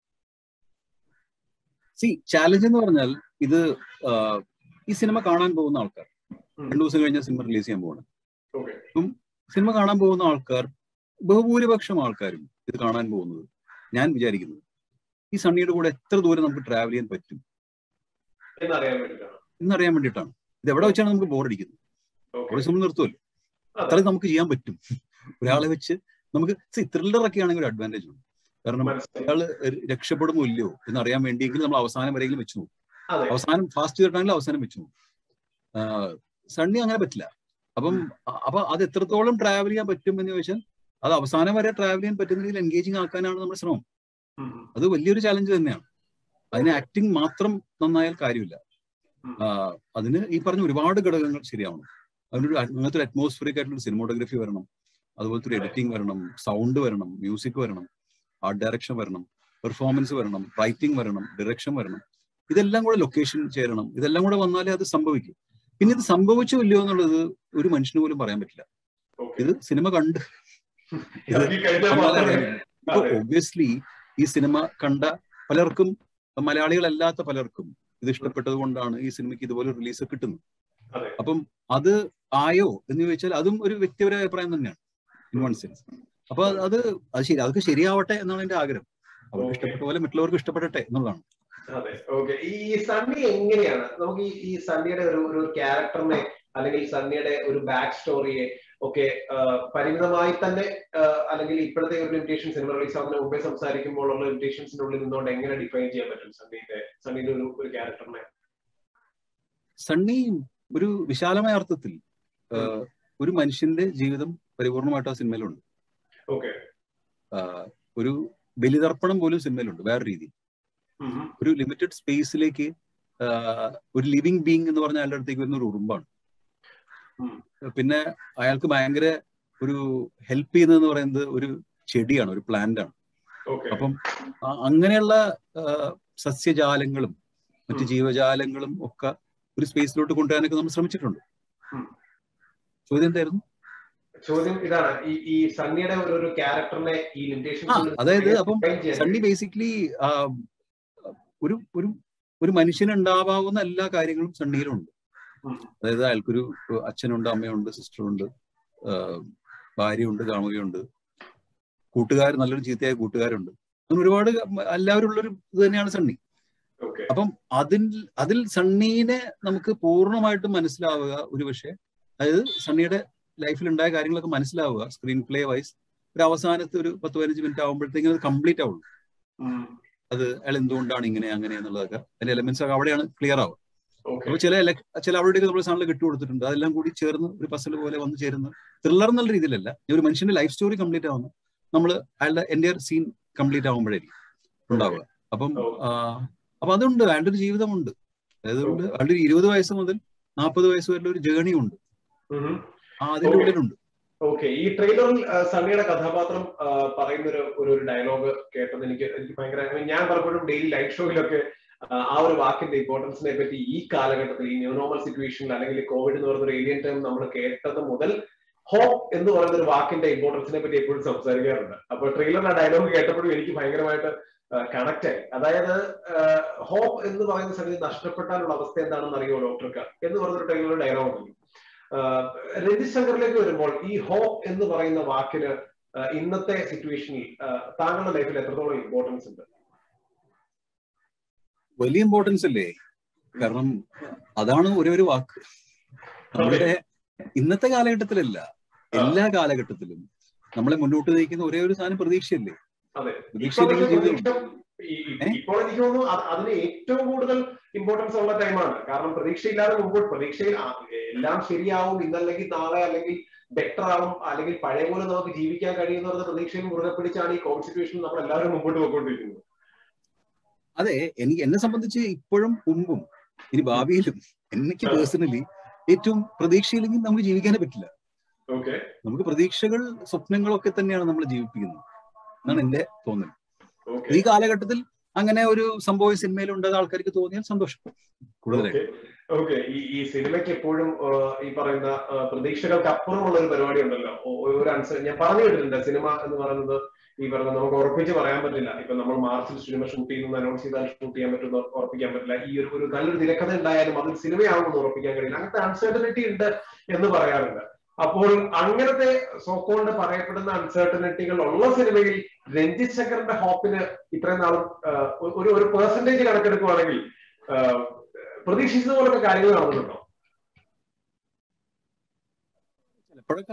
Speaker 2: സി ചാലഞ്ച് എന്ന് പറഞ്ഞാൽ ഇത് ആ, ഈ സിനിമ കാണാൻ പോകുന്ന ആൾക്കാർ
Speaker 1: ഉം.
Speaker 2: രണ്ടു ദിവസം കഴിഞ്ഞാൽ സിനിമ റിലീസ് ചെയ്യാൻ പോവാണ്
Speaker 1: ഓക്കെ
Speaker 2: സിനിമ കാണാൻ പോകുന്ന ആൾക്കാർ ബഹുഭൂരിപക്ഷം ആൾക്കാരും ഇത് കാണാൻ പോകുന്നത് ഞാൻ വിചാരിക്കുന്നത് ഈ സണ്ണിയുടെ കൂടെ എത്ര ദൂരം നമുക്ക് ട്രാവൽ ചെയ്യാൻ പറ്റും
Speaker 1: എന്നറിയാൻ വേണ്ടിയിട്ടാണ്
Speaker 2: എന്നറിയാൻ വേണ്ടിയിട്ടാണ് ഇത് എവിടെ വെച്ചാണ് നമുക്ക് ബോറടിക്കുന്നത്
Speaker 1: ഓക്കെ
Speaker 2: അവിടെ സിനിമ നിർത്തുമല്ലോ
Speaker 1: അതെ.
Speaker 2: അത്ര നമുക്ക് ചെയ്യാൻ പറ്റും ഒരാളെ വെച്ച് നമുക്ക് ത്രില്ലർ ഒക്കെ ആണെങ്കിൽ ഒരു അഡ്വാൻറ്റേജ് ഉണ്ട് കാരണം
Speaker 1: മനസ്സിലായി
Speaker 2: അയാൾ രക്ഷപ്പെടുമോ ഇല്ലയോ എന്ന് അറിയാൻ വേണ്ടിയെങ്കിലും നമ്മൾ അവസാനം വരെയെങ്കിലും വെച്ചു പോകും
Speaker 1: അതെ
Speaker 2: അവസാനം ഫാസ്റ്റ് കിട്ടാണെങ്കിൽ അവസാനം വെച്ചു പോകും ആഹ് സണ്ണി അങ്ങനെ പറ്റില്ല അപ്പം അ- അപ്പൊ അത് എത്രത്തോളം ട്രാവൽ ചെയ്യാൻ പറ്റും എന്ന് ചോദിച്ചാൽ അത് അവസാനം വരെ ട്രാവൽ ചെയ്യാൻ പറ്റുന്ന രീതിയിൽ എൻഗേജിങ് ആക്കാനാണ് നമ്മുടെ ശ്രമം
Speaker 1: ഉം.
Speaker 2: അത് വലിയൊരു ചാലഞ്ച് തന്നെയാണ് അതിന് ആക്ടിങ് മാത്രം നന്നായാൽ കാര്യമില്ല
Speaker 1: ഉം.
Speaker 2: ആഹ് അതിന് ഈ പറഞ്ഞ ഒരുപാട് ഘടകങ്ങൾ ശരിയാവണം അതിനൊരു അങ്ങനത്തെ ഒരു അറ്റ്മോസ്ഫിയറിക് ആയിട്ടുള്ള സിനിമോട്ടോഗ്രഫി വരണം അതുപോലത്തെ ഒരു എഡിറ്റിംഗ് വരണം സൗണ്ട് വരണം മ്യൂസിക് വരണം ആർട്ട് ഡയറക്ഷൻ വരണം പെർഫോമൻസ് വരണം റൈറ്റിംഗ് വരണം ഡയറക്ഷൻ വരണം ഇതെല്ലാം കൂടെ ലൊക്കേഷൻ ചേരണം ഇതെല്ലാം കൂടെ വന്നാലേ അത് സംഭവിക്കും പിന്നെ ഇത് സംഭവിച്ചോ ഇല്ലയോ എന്നുള്ളത് ഒരു മനുഷ്യന് പോലും പറയാൻ പറ്റില്ല
Speaker 1: ഓക്കെ
Speaker 2: ഇത് സിനിമ കണ്ട്
Speaker 1: ഇറങ്ങി കഴിഞ്ഞാൽ
Speaker 2: കണ്ടാലേ
Speaker 1: മാത്രമേ
Speaker 2: അറിയാൻ പറ്റൂ. ഇപ്പൊ
Speaker 1: അതെ.
Speaker 2: ഒബ്വിയസ്ലി ഈ സിനിമ കണ്ട പലർക്കും മലയാളികളല്ലാത്ത പലർക്കും ഇത് ഇഷ്ടപ്പെട്ടത് കൊണ്ടാണ് ഈ സിനിമയ്ക്ക് ഇതുപോലെ റിലീസ് കിട്ടുന്നത്
Speaker 1: അതെ.
Speaker 2: അപ്പം അത് ആയോ എന്ന് ചോദിച്ചാൽ അതും ഒരു വ്യക്തിപരമായ അഭിപ്രായം തന്നെയാണ് ഇൻ വൺ സെൻസ് അപ്പൊ അത് അത് ശരി അതൊക്കെ ശരിയാവട്ടെ എന്നാണ് എന്റെ ആഗ്രഹം അവർക്ക്
Speaker 1: Okay.
Speaker 2: ഇഷ്ടപ്പെട്ട പോലെ മറ്റുള്ളവർക്ക് ഇഷ്ടപ്പെടട്ടെ എന്നുള്ളതാണ്
Speaker 1: അതെ ഓക്കെ ഈ സണ്ണി എങ്ങനെയാണ് നമുക്ക് ഈ ഈ സണ്ണിയുടെ ഒരു ഒരു ക്യാരക്ടറിനെ അല്ലെങ്കിൽ സണ്ണിയുടെ ഒരു ബാക്ക് സ്റ്റോറിയെ ഒക്കെ ആ, പരിമിതമായി തന്നെ ആ, അല്ലെങ്കിൽ ഇപ്പോഴത്തെ ഒരു ലിമിറ്റേഷൻ സിനിമ റിലീസ് ആവുന്നതിന് മുമ്പേ സംസാരിക്കുമ്പോൾ ഉള്ള ലിമിറ്റേഷൻസിന്റെ ഉള്ളിൽ നിന്നുകൊണ്ട് എങ്ങനെ ഡിഫൈൻ ചെയ്യാൻ പറ്റും സണ്ണിന്റെ സണ്ണിയുടെ ഒരു ഒരു ക്യാരക്ടറിനെ
Speaker 2: സണ്ണി ഒരു വിശാലമായ അർത്ഥത്തിൽ ആ, ഒരു മനുഷ്യന്റെ ജീവിതം പരിപൂർണമായിട്ട് ആ സിനിമയിലുണ്ട്
Speaker 1: ഓക്കെ
Speaker 2: ആ, ഒരു ബലിതർപ്പണം പോലും സിനിമയിലുണ്ട് വേറെ രീതി ഒരു ലിമിറ്റഡ് സ്പേസിലേക്ക് ഒരു ലിവിങ് ബീങ് എന്ന് പറഞ്ഞ അയാളുടെ അടുത്തേക്ക് വരുന്ന ഒരു ഉറുമ്പാണ്
Speaker 1: ഉം.
Speaker 2: പിന്നെ അയാൾക്ക് ഭയങ്കര ഒരു ഹെൽപ്പ് ചെയ്യുന്നതെന്ന് പറയുന്നത് ഒരു ചെടിയാണ് ഒരു പ്ലാന്റ് ആണ്
Speaker 1: ഓക്കെ
Speaker 2: അപ്പം ആ- അങ്ങനെയുള്ള ആ, സസ്യജാലങ്ങളും മറ്റു
Speaker 1: ഉം.
Speaker 2: ജീവജാലങ്ങളും ഒക്കെ ഒരു സ്പേസിലോട്ട് കൊണ്ടുവരാനൊക്കെ നമ്മൾ ശ്രമിച്ചിട്ടുണ്ട്
Speaker 1: ഉം.
Speaker 2: ചോദ്യം എന്തായിരുന്നു
Speaker 1: ചോദ്യം ഇതാണ് ഈ ഈ സണ്ണിയുടെ ഒരു ഒരു ക്യാരക്ടറിനെ ഈ
Speaker 2: ആ,
Speaker 1: ലിമിറ്റേഷൻ
Speaker 2: അതായത് അപ്പം സണ്ണി ബേസിക്കലി ഒരു ഒരു ഒരു മനുഷ്യന് ഉണ്ടാവാവുന്ന എല്ലാ കാര്യങ്ങളും സണ്ണിയിലുണ്ട്
Speaker 1: ഉം.
Speaker 2: അതായത് അയാൾക്കൊരു അച്ഛനുണ്ട് അമ്മയുണ്ട് സിസ്റ്ററുണ്ട് ഭാര്യയുണ്ട് കാമുകയുണ്ട് കൂട്ടുകാർ നല്ലൊരു ചീത്തയായ കൂട്ടുകാരുണ്ട് അങ്ങനെ ഒരുപാട് എല്ലാവരും ഉള്ളൊരു ഇത് തന്നെയാണ് സണ്ണി
Speaker 1: ഓക്കെ
Speaker 2: അപ്പം അതിൽ അതിൽ സണ്ണീനെ നമുക്ക് പൂർണ്ണമായിട്ടും മനസ്സിലാവുക ഒരു പക്ഷേ അതായത് സണ്ണിയുടെ ലൈഫിൽ ഉണ്ടായ കാര്യങ്ങളൊക്കെ മനസ്സിലാവുക സ്ക്രീൻ പ്ലേ വൈസ് ഒരു അവസാനത്തെ ഒരു പത്ത് പതിനഞ്ച് മിനിറ്റ് ആകുമ്പോഴത്തേക്കും അത് കംപ്ലീറ്റ് ആവുള്ളൂ അത് അയാൾ എന്തുകൊണ്ടാണ് ഇങ്ങനെ അങ്ങനെ എന്നുള്ളതൊക്കെ അതിന്റെ എലമെന്റ്സ് ഒക്കെ അവിടെയാണ് ക്ലിയർ ആവുക
Speaker 1: ഓക്കെ
Speaker 2: അപ്പൊ ചില ele- ചില അവിടെയൊക്കെ നമ്മൾ സാധനങ്ങൾ കിട്ടുകൊടുത്തിട്ടുണ്ട് അതെല്ലാം കൂടി ചേർന്ന് ഒരു പസൽ പോലെ വന്ന് ചേരുന്ന ത്രില്ലർ എന്നുള്ള രീതിയിലല്ല ഈ ഒരു മനുഷ്യന്റെ ലൈഫ് സ്റ്റോറി കംപ്ലീറ്റ് ആവുന്നു നമ്മൾ അയാളുടെ എൻ്റെ സീൻ കംപ്ലീറ്റ് ആവുമ്പോഴായിരിക്കും ഉണ്ടാവുക അപ്പം
Speaker 1: ഓ.
Speaker 2: ആ, അപ്പൊ അതുണ്ട് അയാളുടെ ഒരു ജീവിതമുണ്ട് അതായത് കൊണ്ട് അയാളുടെ ഒരു ഇരുപത് വയസ്സ് മുതൽ നാൽപ്പത് വയസ്സ് വരെയുള്ള ഒരു ജേണി ഉണ്ട് ആ അതിന്റെ
Speaker 1: Okay.
Speaker 2: ഉള്ളിലുണ്ട്
Speaker 1: ഓക്കെ ഈ ട്രെയിലറിൽ ആ, സണ്ണിയുടെ കഥാപാത്രം ആ, പറയുന്ന ഒരു ഒരു ഒരു ഡയലോഗ് കേട്ടത് എനിക്ക് എനിക്ക് ഭയങ്കര I mean, ഞാൻ പലപ്പോഴും ഡെയിലി ലൈവ് ഷോയിലൊക്കെ ആ, ആ ഒരു വാക്കിന്റെ ഇമ്പോർട്ടൻസിനെ പറ്റി ഈ കാലഘട്ടത്തിൽ ഈ ന്യൂ നോർമൽ സിറ്റുവേഷനിൽ അല്ലെങ്കിൽ കോവിഡ് എന്ന് പറയുന്ന ഒരു ഏലിയൻ ടൈം നമ്മൾ കേട്ടത് മുതൽ ഹോപ്പ് എന്ന് പറയുന്ന ഒരു വാക്കിന്റെ ഇമ്പോർട്ടൻസിനെ പറ്റി എപ്പോഴും സംസാരിക്കാറുണ്ട് അപ്പൊ ട്രെയിലറിന്റെ ഡയലോഗ് കേട്ടപ്പോഴും എനിക്ക് ഭയങ്കരമായിട്ട് കണക്ട് ആയി അതായത് ഹോപ്പ് എന്ന് പറയുന്ന സംഗതി നഷ്ടപ്പെട്ടാലുള്ള അവസ്ഥ എന്താണെന്ന് അറിയോ ഡോക്ടർക്ക് എന്ന് പറഞ്ഞൊരു ട്രെയിലർ ഡയലോഗ് ഉണ്ട് രഞ്ജിത് ശങ്കറിലേക്ക് വരുമ്പോൾ ഈ ഹോപ്പ് എന്ന് പറയുന്ന വാക്കിന് ആ, ഇന്നത്തെ സിറ്റുവേഷനിൽ ആ, താങ്കളുടെ ലൈഫിൽ എത്രത്തോളം ഇമ്പോർട്ടൻസ് ഉണ്ട്
Speaker 2: വലിയ ഇമ്പോർട്ടൻസ് അല്ലേ കാരണം അതാണ് ഒരേ ഒരു വാക്ക് നമ്മുടെ ഇന്നത്തെ കാലഘട്ടത്തിലല്ല എല്ലാ കാലഘട്ടത്തിലും നമ്മളെ മുന്നോട്ട് നയിക്കുന്ന ഒരേ ഒരു സാധനം പ്രതീക്ഷയല്ലേ
Speaker 1: അതെ
Speaker 2: പ്രതീക്ഷയില്ലെങ്കിൽ
Speaker 1: ഇപ്പോൾ
Speaker 2: ജീവിതം
Speaker 1: പ്രതീക്ഷ- ഈ- ഈ-
Speaker 2: ഏ?
Speaker 1: ഇപ്പോൾ എനിക്ക് തോന്നുന്നു അത് അതിന് ഏറ്റവും കൂടുതൽ ഇമ്പോർട്ടൻസ് ഉള്ള ടൈമാണ് കാരണം പ്രതീക്ഷയില്ലാതെ മുമ്പോട്ട് പ്രതീക്ഷയിൽ ആ, എല്ലാം ശരിയാവും ഇന്നല്ലെങ്കിൽ നാളെ അല്ലെങ്കിൽ ബെറ്റർ ആവും അല്ലെങ്കിൽ പഴയ പോലെ നമുക്ക് ജീവിക്കാൻ കഴിയുന്ന പറയുന്ന പ്രതീക്ഷയിൽ മുറുകെ പിടിച്ചാണ് ഈ കോവിഡ് സിറ്റുവേഷൻ നമ്മൾ എല്ലാവരും മുമ്പോട്ട് പോയിക്കൊണ്ടിരിക്കുന്നത്
Speaker 2: അതെ എനിക്ക് എന്നെ സംബന്ധിച്ച് ഇപ്പോഴും മുമ്പും ഇനി ഭാവിയിലും എനിക്ക്
Speaker 1: ആ.
Speaker 2: പേഴ്സണലി ഏറ്റവും പ്രതീക്ഷയില്ലെങ്കിൽ നമുക്ക് ജീവിക്കാനേ പറ്റില്ല
Speaker 1: ഓക്കെ
Speaker 2: നമുക്ക് പ്രതീക്ഷകൾ സ്വപ്നങ്ങളൊക്കെ തന്നെയാണ് നമ്മൾ ജീവിപ്പിക്കുന്നത് എന്നാണ് എന്റെ തോന്നൽ
Speaker 1: ഓക്കെ
Speaker 2: ഈ കാലഘട്ടത്തിൽ അങ്ങനെ ഒരു സംഭവം ഈ സിനിമയിൽ ഉണ്ടെന്ന് ആൾക്കാർക്ക് തോന്നിയാൽ സന്തോഷം കൂടുതലായിട്ട്
Speaker 1: ഓക്കെ ഈ ഈ സിനിമയ്ക്ക് എപ്പോഴും ആ, ഈ പറയുന്ന ആ, പ്രതീക്ഷകൾക്ക് അപ്പുറമുള്ള ഒരു പരിപാടി ഉണ്ടല്ലോ ഒ- ഒരു ആൻസർ ഞാൻ പറഞ്ഞു കേട്ടിട്ടുണ്ട് സിനിമ എന്ന് പറയുന്നത് ഈ പറഞ്ഞ നമുക്ക് ഉറപ്പിച്ച് പറയാൻ പറ്റില്ല ഇപ്പൊ നമ്മൾ മാർച്ചിൽ സിനിമ ഷൂട്ട് ചെയ്യുന്നു അനൗൺസ് ചെയ്താൽ ഷൂട്ട് ചെയ്യാൻ പറ്റുന്ന ഉറപ്പിക്കാൻ പറ്റില്ല ഈ ഒരു ഒരു നല്ലൊരു തിരക്കഥ ഉണ്ടായാലും അതൊരു സിനിമയാവുമെന്ന് ഉറപ്പിക്കാൻ കഴിയില്ല അങ്ങനത്തെ അൺസർട്ടനിറ്റി ഉണ്ട് എന്ന് പറയാറുണ്ട് അപ്പോൾ അങ്ങനത്തെ സോക്കോണ്ട് പറയപ്പെടുന്ന അൺസർട്ടനിറ്റികൾ ഉള്ള സിനിമയിൽ രഞ്ജിത് ശങ്കറിന്റെ ഹോപ്പിന് ഇത്രയും നാളും ആ, ഒരു ഒരു പെർസെന്റേജ് കണക്കെടുക്കുവാണെങ്കിൽ ആ, പ്രതീക്ഷിച്ചത് പോലൊക്കെ കാര്യങ്ങൾ നടന്നിട്ടുണ്ടോ
Speaker 2: ചിലപ്പോഴൊക്കെ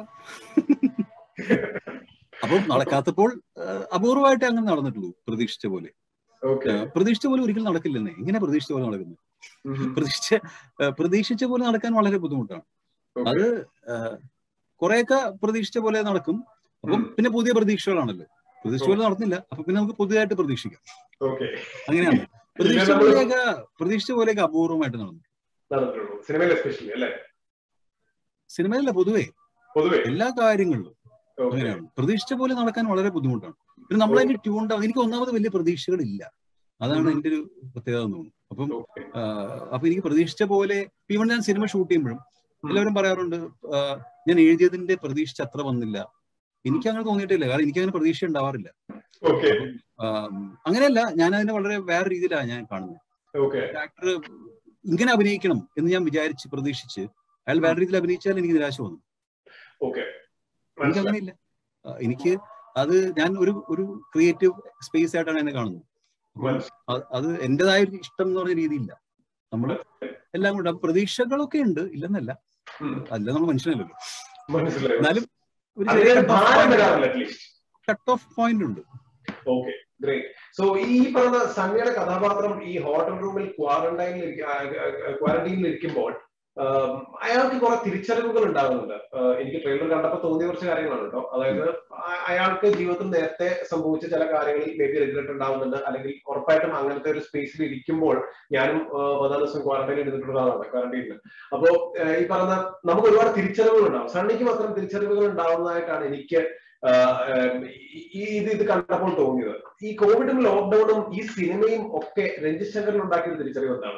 Speaker 2: അപ്പം നടക്കാത്തപ്പോൾ ആ, അപൂർവമായിട്ട് അങ്ങനെ നടന്നിട്ടുള്ളൂ പ്രതീക്ഷിച്ച പോലെ
Speaker 1: ഓക്കെ
Speaker 2: ആ, പ്രതീക്ഷിച്ച പോലെ ഒരിക്കലും നടക്കില്ലെന്നേ എങ്ങനെ പ്രതീക്ഷിച്ച പോലെ നടക്കുന്നത് പ്രതീക്ഷിച്ച ആ, പ്രതീക്ഷിച്ച പോലെ നടക്കാൻ വളരെ ബുദ്ധിമുട്ടാണ് അത് ആ, കുറെയൊക്കെ പ്രതീക്ഷിച്ച പോലെ നടക്കും അപ്പം
Speaker 1: ഉം.
Speaker 2: പിന്നെ പുതിയ പ്രതീക്ഷകളാണല്ലോ പ്രതീക്ഷിച്ച പോലെ നടന്നില്ല അപ്പൊ പിന്നെ നമുക്ക് പുതിയതായിട്ട് പ്രതീക്ഷിക്കാം
Speaker 1: ഓക്കെ
Speaker 2: അങ്ങനെയാണ് പ്രതീക്ഷിച്ച
Speaker 1: നമ്മള്
Speaker 2: പോലെയൊക്കെ പ്രതീക്ഷിച്ച പോലെയൊക്കെ അപൂർവമായിട്ട് നടന്നു
Speaker 1: നടന്നിട്ടുള്ളൂ സിനിമയിൽ എസ്പെഷ്യലി അല്ലെ
Speaker 2: സിനിമയിലല്ല പൊതുവേ
Speaker 1: പൊതുവെ
Speaker 2: എല്ലാ കാര്യങ്ങളിലും
Speaker 1: ഓക്കെ
Speaker 2: അങ്ങനെയാണ് പ്രതീക്ഷിച്ച പോലെ നടക്കാൻ വളരെ ബുദ്ധിമുട്ടാണ് പിന്നെ നമ്മളതിന് ട്യൂൺ എനിക്ക് ഒന്നാമത് വലിയ പ്രതീക്ഷകളില്ല അതാണ്
Speaker 1: ഉം.
Speaker 2: എന്റെ ഒരു പ്രത്യേകത എന്ന് തോന്നുന്നു അപ്പം
Speaker 1: ഓക്കെ
Speaker 2: ആ, അപ്പൊ എനിക്ക് പ്രതീക്ഷിച്ച പോലെ ഈവൻ ഞാൻ സിനിമ ഷൂട്ട് ചെയ്യുമ്പോഴും എല്ലാവരും പറയാറുണ്ട് ആ, ഞാൻ എഴുതിയതിന്റെ പ്രതീക്ഷിച്ച അത്ര വന്നില്ല എനിക്ക് അങ്ങനെ തോന്നിയിട്ടില്ല കാരണം എനിക്ക് അങ്ങനെ പ്രതീക്ഷ ഉണ്ടാവാറില്ല
Speaker 1: ഓക്കെ
Speaker 2: ആ, അങ്ങനെയല്ല ഞാൻ അതിനെ വളരെ വേറെ രീതിയിലാണ് ഞാൻ കാണുന്നത്
Speaker 1: ഓക്കെ
Speaker 2: ആക്ടർ ഇങ്ങനെ അഭിനയിക്കണം എന്ന് ഞാൻ വിചാരിച്ച് പ്രതീക്ഷിച്ച് അയാൾ വേറെ രീതിയിൽ അഭിനയിച്ചാൽ എനിക്ക് നിരാശ വന്നു
Speaker 1: ഓക്കെ
Speaker 2: എനിക്ക് അങ്ങനെയില്ല ആ, എനിക്ക് അത് ഞാൻ ഒരു ഒരു ക്രിയേറ്റീവ് സ്പേസ് ആയിട്ടാണ് എന്നെ കാണുന്നത് അപ്പം അത് അത് എന്റേതായ ഒരു ഇഷ്ടം എന്ന് പറഞ്ഞ രീതിയില്ല നമ്മൾ എല്ലാം കൊണ്ട് അപ്പൊ പ്രതീക്ഷകളൊക്കെ ഉണ്ട് ഇല്ലെന്നല്ല അല്ല നമ്മൾ മനുഷ്യനല്ലല്ലോ
Speaker 1: മനസ്സിലായി
Speaker 2: എന്നാലും ഒരു
Speaker 1: അതിന്
Speaker 2: ചെറിയ
Speaker 1: ഭാരം വരാറില്ല അറ്റ്ലീസ്റ്റ്
Speaker 2: കട്ട് ഓഫ് പോയിന്റ് ഉണ്ട്
Speaker 1: ഓക്കെ ഗ്രേറ്റ് സോ ഈ പറഞ്ഞ സണ്ണിയുടെ കഥാപാത്രം ഈ ഹോട്ടൽ റൂമിൽ ക്വാറന്റൈനിൽ ക്വാറന്റൈനിൽ ഇരിക്കുമ്പോൾ ആം, അയാൾക്ക് കുറെ തിരിച്ചറിവുകൾ ഉണ്ടാകുന്നുണ്ട് ആ, എനിക്ക് ട്രെയിലർ കണ്ടപ്പോൾ തോന്നിയ കുറച്ച് കാര്യങ്ങളാണ് കേട്ടോ അതായത് അ- അയാൾക്ക് ജീവിതത്തിൽ നേരത്തെ സംഭവിച്ച ചില കാര്യങ്ങളിൽ മേ ബി റിഗ്രറ്റ് ഉണ്ടാവുന്നുണ്ട് അല്ലെങ്കിൽ ഉറപ്പായിട്ടും അങ്ങനത്തെ ഒരു സ്പേസിൽ ഇരിക്കുമ്പോൾ ഞാനും ആ, പതിനാല് ദിവസം ക്വാറന്റൈനിൽ ഇരുന്നിട്ടുള്ള ആളാണ് ക്വാറന്റൈനിൽ അപ്പോ ആ, ഈ പറഞ്ഞ നമുക്ക് ഒരുപാട് തിരിച്ചറിവുകൾ ഉണ്ടാവും സണ്ണിക്കും അത്തരം തിരിച്ചറിവുകൾ ഉണ്ടാവുന്നതായിട്ടാണ് എനിക്ക് ആഹ് ഏം ഈ ഇത് ഇത് കണ്ടപ്പോൾ തോന്നിയത് ഈ കോവിഡും ലോക്ക്ഡൌണും ഈ സിനിമയും ഒക്കെ രഞ്ജിത് ശങ്കറിൽ ഉണ്ടാക്കിയ തിരിച്ചറിവ് എന്താണ്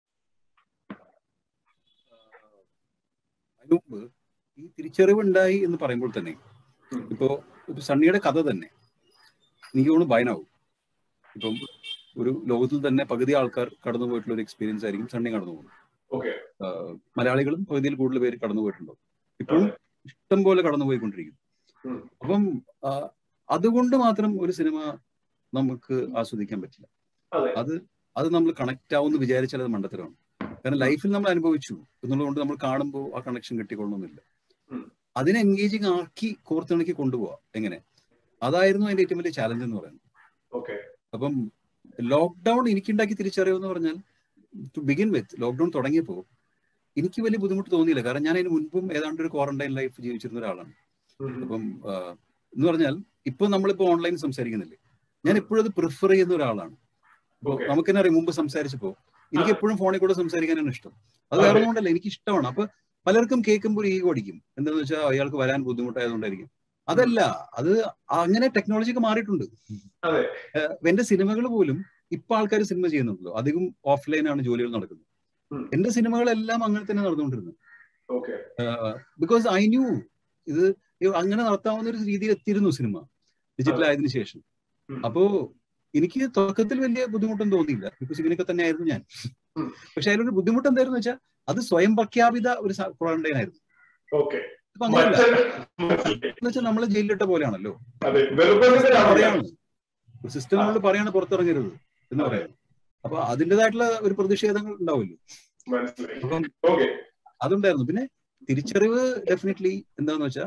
Speaker 2: അതിന് മുമ്പ് ഈ തിരിച്ചറിവ് ഉണ്ടായി എന്ന് പറയുമ്പോൾ തന്നെ
Speaker 1: ഉം.
Speaker 2: ഇപ്പോ ഇപ്പൊ സണ്ണിയുടെ കഥ തന്നെ എനിക്ക് തോന്നുന്നു ഭയനാവും ഇപ്പം ഒരു ലോകത്തിൽ തന്നെ പകുതി ആൾക്കാർ കടന്നു പോയിട്ടുള്ള ഒരു എക്സ്പീരിയൻസ് ആയിരിക്കും സണ്ണി കടന്നു പോകുന്നത്
Speaker 1: ഓക്കെ
Speaker 2: ആഹ് മലയാളികളും പകുതിയിൽ കൂടുതൽ പേര് കടന്നു പോയിട്ടുണ്ടാവും ഇപ്പോഴും ഇഷ്ടം പോലെ കടന്നു പോയിക്കൊണ്ടിരിക്കും
Speaker 1: ഉം.
Speaker 2: അപ്പം ആഹ് അതുകൊണ്ട് മാത്രം ഒരു സിനിമ നമുക്ക് ആസ്വദിക്കാൻ പറ്റില്ല
Speaker 1: അതെ.
Speaker 2: അത് അത് നമ്മൾ കണക്ട് ആവുമെന്ന് വിചാരിച്ചാൽ അത് മണ്ടത്തരമാണ് കാരണം ലൈഫിൽ നമ്മൾ അനുഭവിച്ചു എന്നുള്ളതുകൊണ്ട് നമ്മൾ കാണുമ്പോൾ ആ കണക്ഷൻ കിട്ടിക്കൊള്ളണമെന്നില്ല
Speaker 1: ഉം.
Speaker 2: അതിനെ എൻഗേജിങ് ആക്കി കോർത്തിണക്കി കൊണ്ടുപോവാം എങ്ങനെ അതായിരുന്നു അതിന്റെ ഏറ്റവും വലിയ ചാലഞ്ച് എന്ന് പറയുന്നത്
Speaker 1: ഓക്കെ
Speaker 2: അപ്പം ലോക്ക്ഡൌൺ എനിക്കുണ്ടാക്കി തിരിച്ചറിയുമെന്ന് പറഞ്ഞാൽ ടു ബിഗിൻ വിത്ത് ലോക്ക്ഡൌൺ തുടങ്ങിയപ്പോൾ എനിക്ക് വലിയ ബുദ്ധിമുട്ട് തോന്നിയില്ല കാരണം ഞാൻ അതിന് മുൻപും ഏതാണ്ട് ഒരു ക്വാറന്റൈൻ ലൈഫ് ജീവിച്ചിരുന്ന ഒരാളാണ് അപ്പം ആ, എന്ന് പറഞ്ഞാൽ ഇപ്പൊ നമ്മളിപ്പോ ഓൺലൈൻ സംസാരിക്കുന്നില്ലേ ഞാൻ എപ്പോഴും അത് പ്രിഫർ ചെയ്യുന്ന ഒരാളാണ് ഇപ്പൊ
Speaker 1: Okay.
Speaker 2: നമുക്ക് തന്നെ അറിയാം മുമ്പ് സംസാരിച്ചപ്പോ എനിക്ക്
Speaker 1: ആ.
Speaker 2: എപ്പോഴും ഫോണിൽ കൂടെ സംസാരിക്കാനാണ് ഇഷ്ടം അത്
Speaker 1: അതെ.
Speaker 2: വേറെ കൊണ്ടല്ല എനിക്ക് ഇഷ്ടമാണ് അപ്പൊ പലർക്കും കേൾക്കുമ്പോൾ ഒരു ഈഗോ അടിക്കും എന്താന്ന് വെച്ചാൽ അയാൾക്ക് വരാൻ ബുദ്ധിമുട്ടായതുകൊണ്ടായിരിക്കും അതല്ല അത് അങ്ങനെ ടെക്നോളജി ഒക്കെ മാറിയിട്ടുണ്ട്
Speaker 1: അതെ.
Speaker 2: ഏഹ് എന്റെ സിനിമകൾ പോലും ഇപ്പൊ ആൾക്കാർ സിനിമ ചെയ്യുന്നുണ്ടല്ലോ അധികം ഓഫ്ലൈൻ ആണ് ജോലികൾ നടക്കുന്നത്
Speaker 1: ഉം.
Speaker 2: എന്റെ സിനിമകളെല്ലാം അങ്ങനെ തന്നെ നടന്നുകൊണ്ടിരുന്നത്
Speaker 1: ഓക്കെ
Speaker 2: ബിക്കോസ് ഐ ന്യൂ ഇത് ഇത് അങ്ങനെ നടത്താവുന്ന ഒരു രീതിയിൽ എത്തിയിരുന്നു സിനിമ ഡിജിറ്റൽ ആയതിനു ശേഷം
Speaker 1: ഉം.
Speaker 2: അപ്പോ എനിക്ക് തുടക്കത്തിൽ വലിയ ബുദ്ധിമുട്ടൊന്നും തോന്നിയില്ല ബിക്കോസ് ഇങ്ങനെയൊക്കെ തന്നെ ആയിരുന്നു ഞാൻ
Speaker 1: ഉം.
Speaker 2: പക്ഷെ അതിലൊരു ബുദ്ധിമുട്ട് എന്തായിരുന്നു വെച്ചാൽ അത് സ്വയം പ്രഖ്യാപിത ഒരു ക്വാറന്റൈൻ ആയിരുന്നു
Speaker 1: ഓക്കെ
Speaker 2: ഇപ്പൊ അങ്ങനെയല്ല
Speaker 1: മനസ്സിലായി.
Speaker 2: എന്ന് വെച്ചാൽ നമ്മള് ജയിലിലിട്ട പോലെയാണല്ലോ
Speaker 1: അതെ നിർബന്ധിതരാണ്
Speaker 2: പറയാണ് സിസ്റ്റം നമ്മൾ പറയാണ് പുറത്തിറങ്ങരുത് എന്ന് പറയാം അപ്പൊ അതിൻ്റെതായിട്ടുള്ള ഒരു പ്രതിഷേധങ്ങൾ ഉണ്ടാവുമല്ലോ
Speaker 1: മനസ്സിലായി
Speaker 2: അപ്പം
Speaker 1: ഓക്കെ
Speaker 2: അതുണ്ടായിരുന്നു പിന്നെ തിരിച്ചറിവ് ഡെഫിനറ്റ്ലി എന്താന്ന് വെച്ചാൽ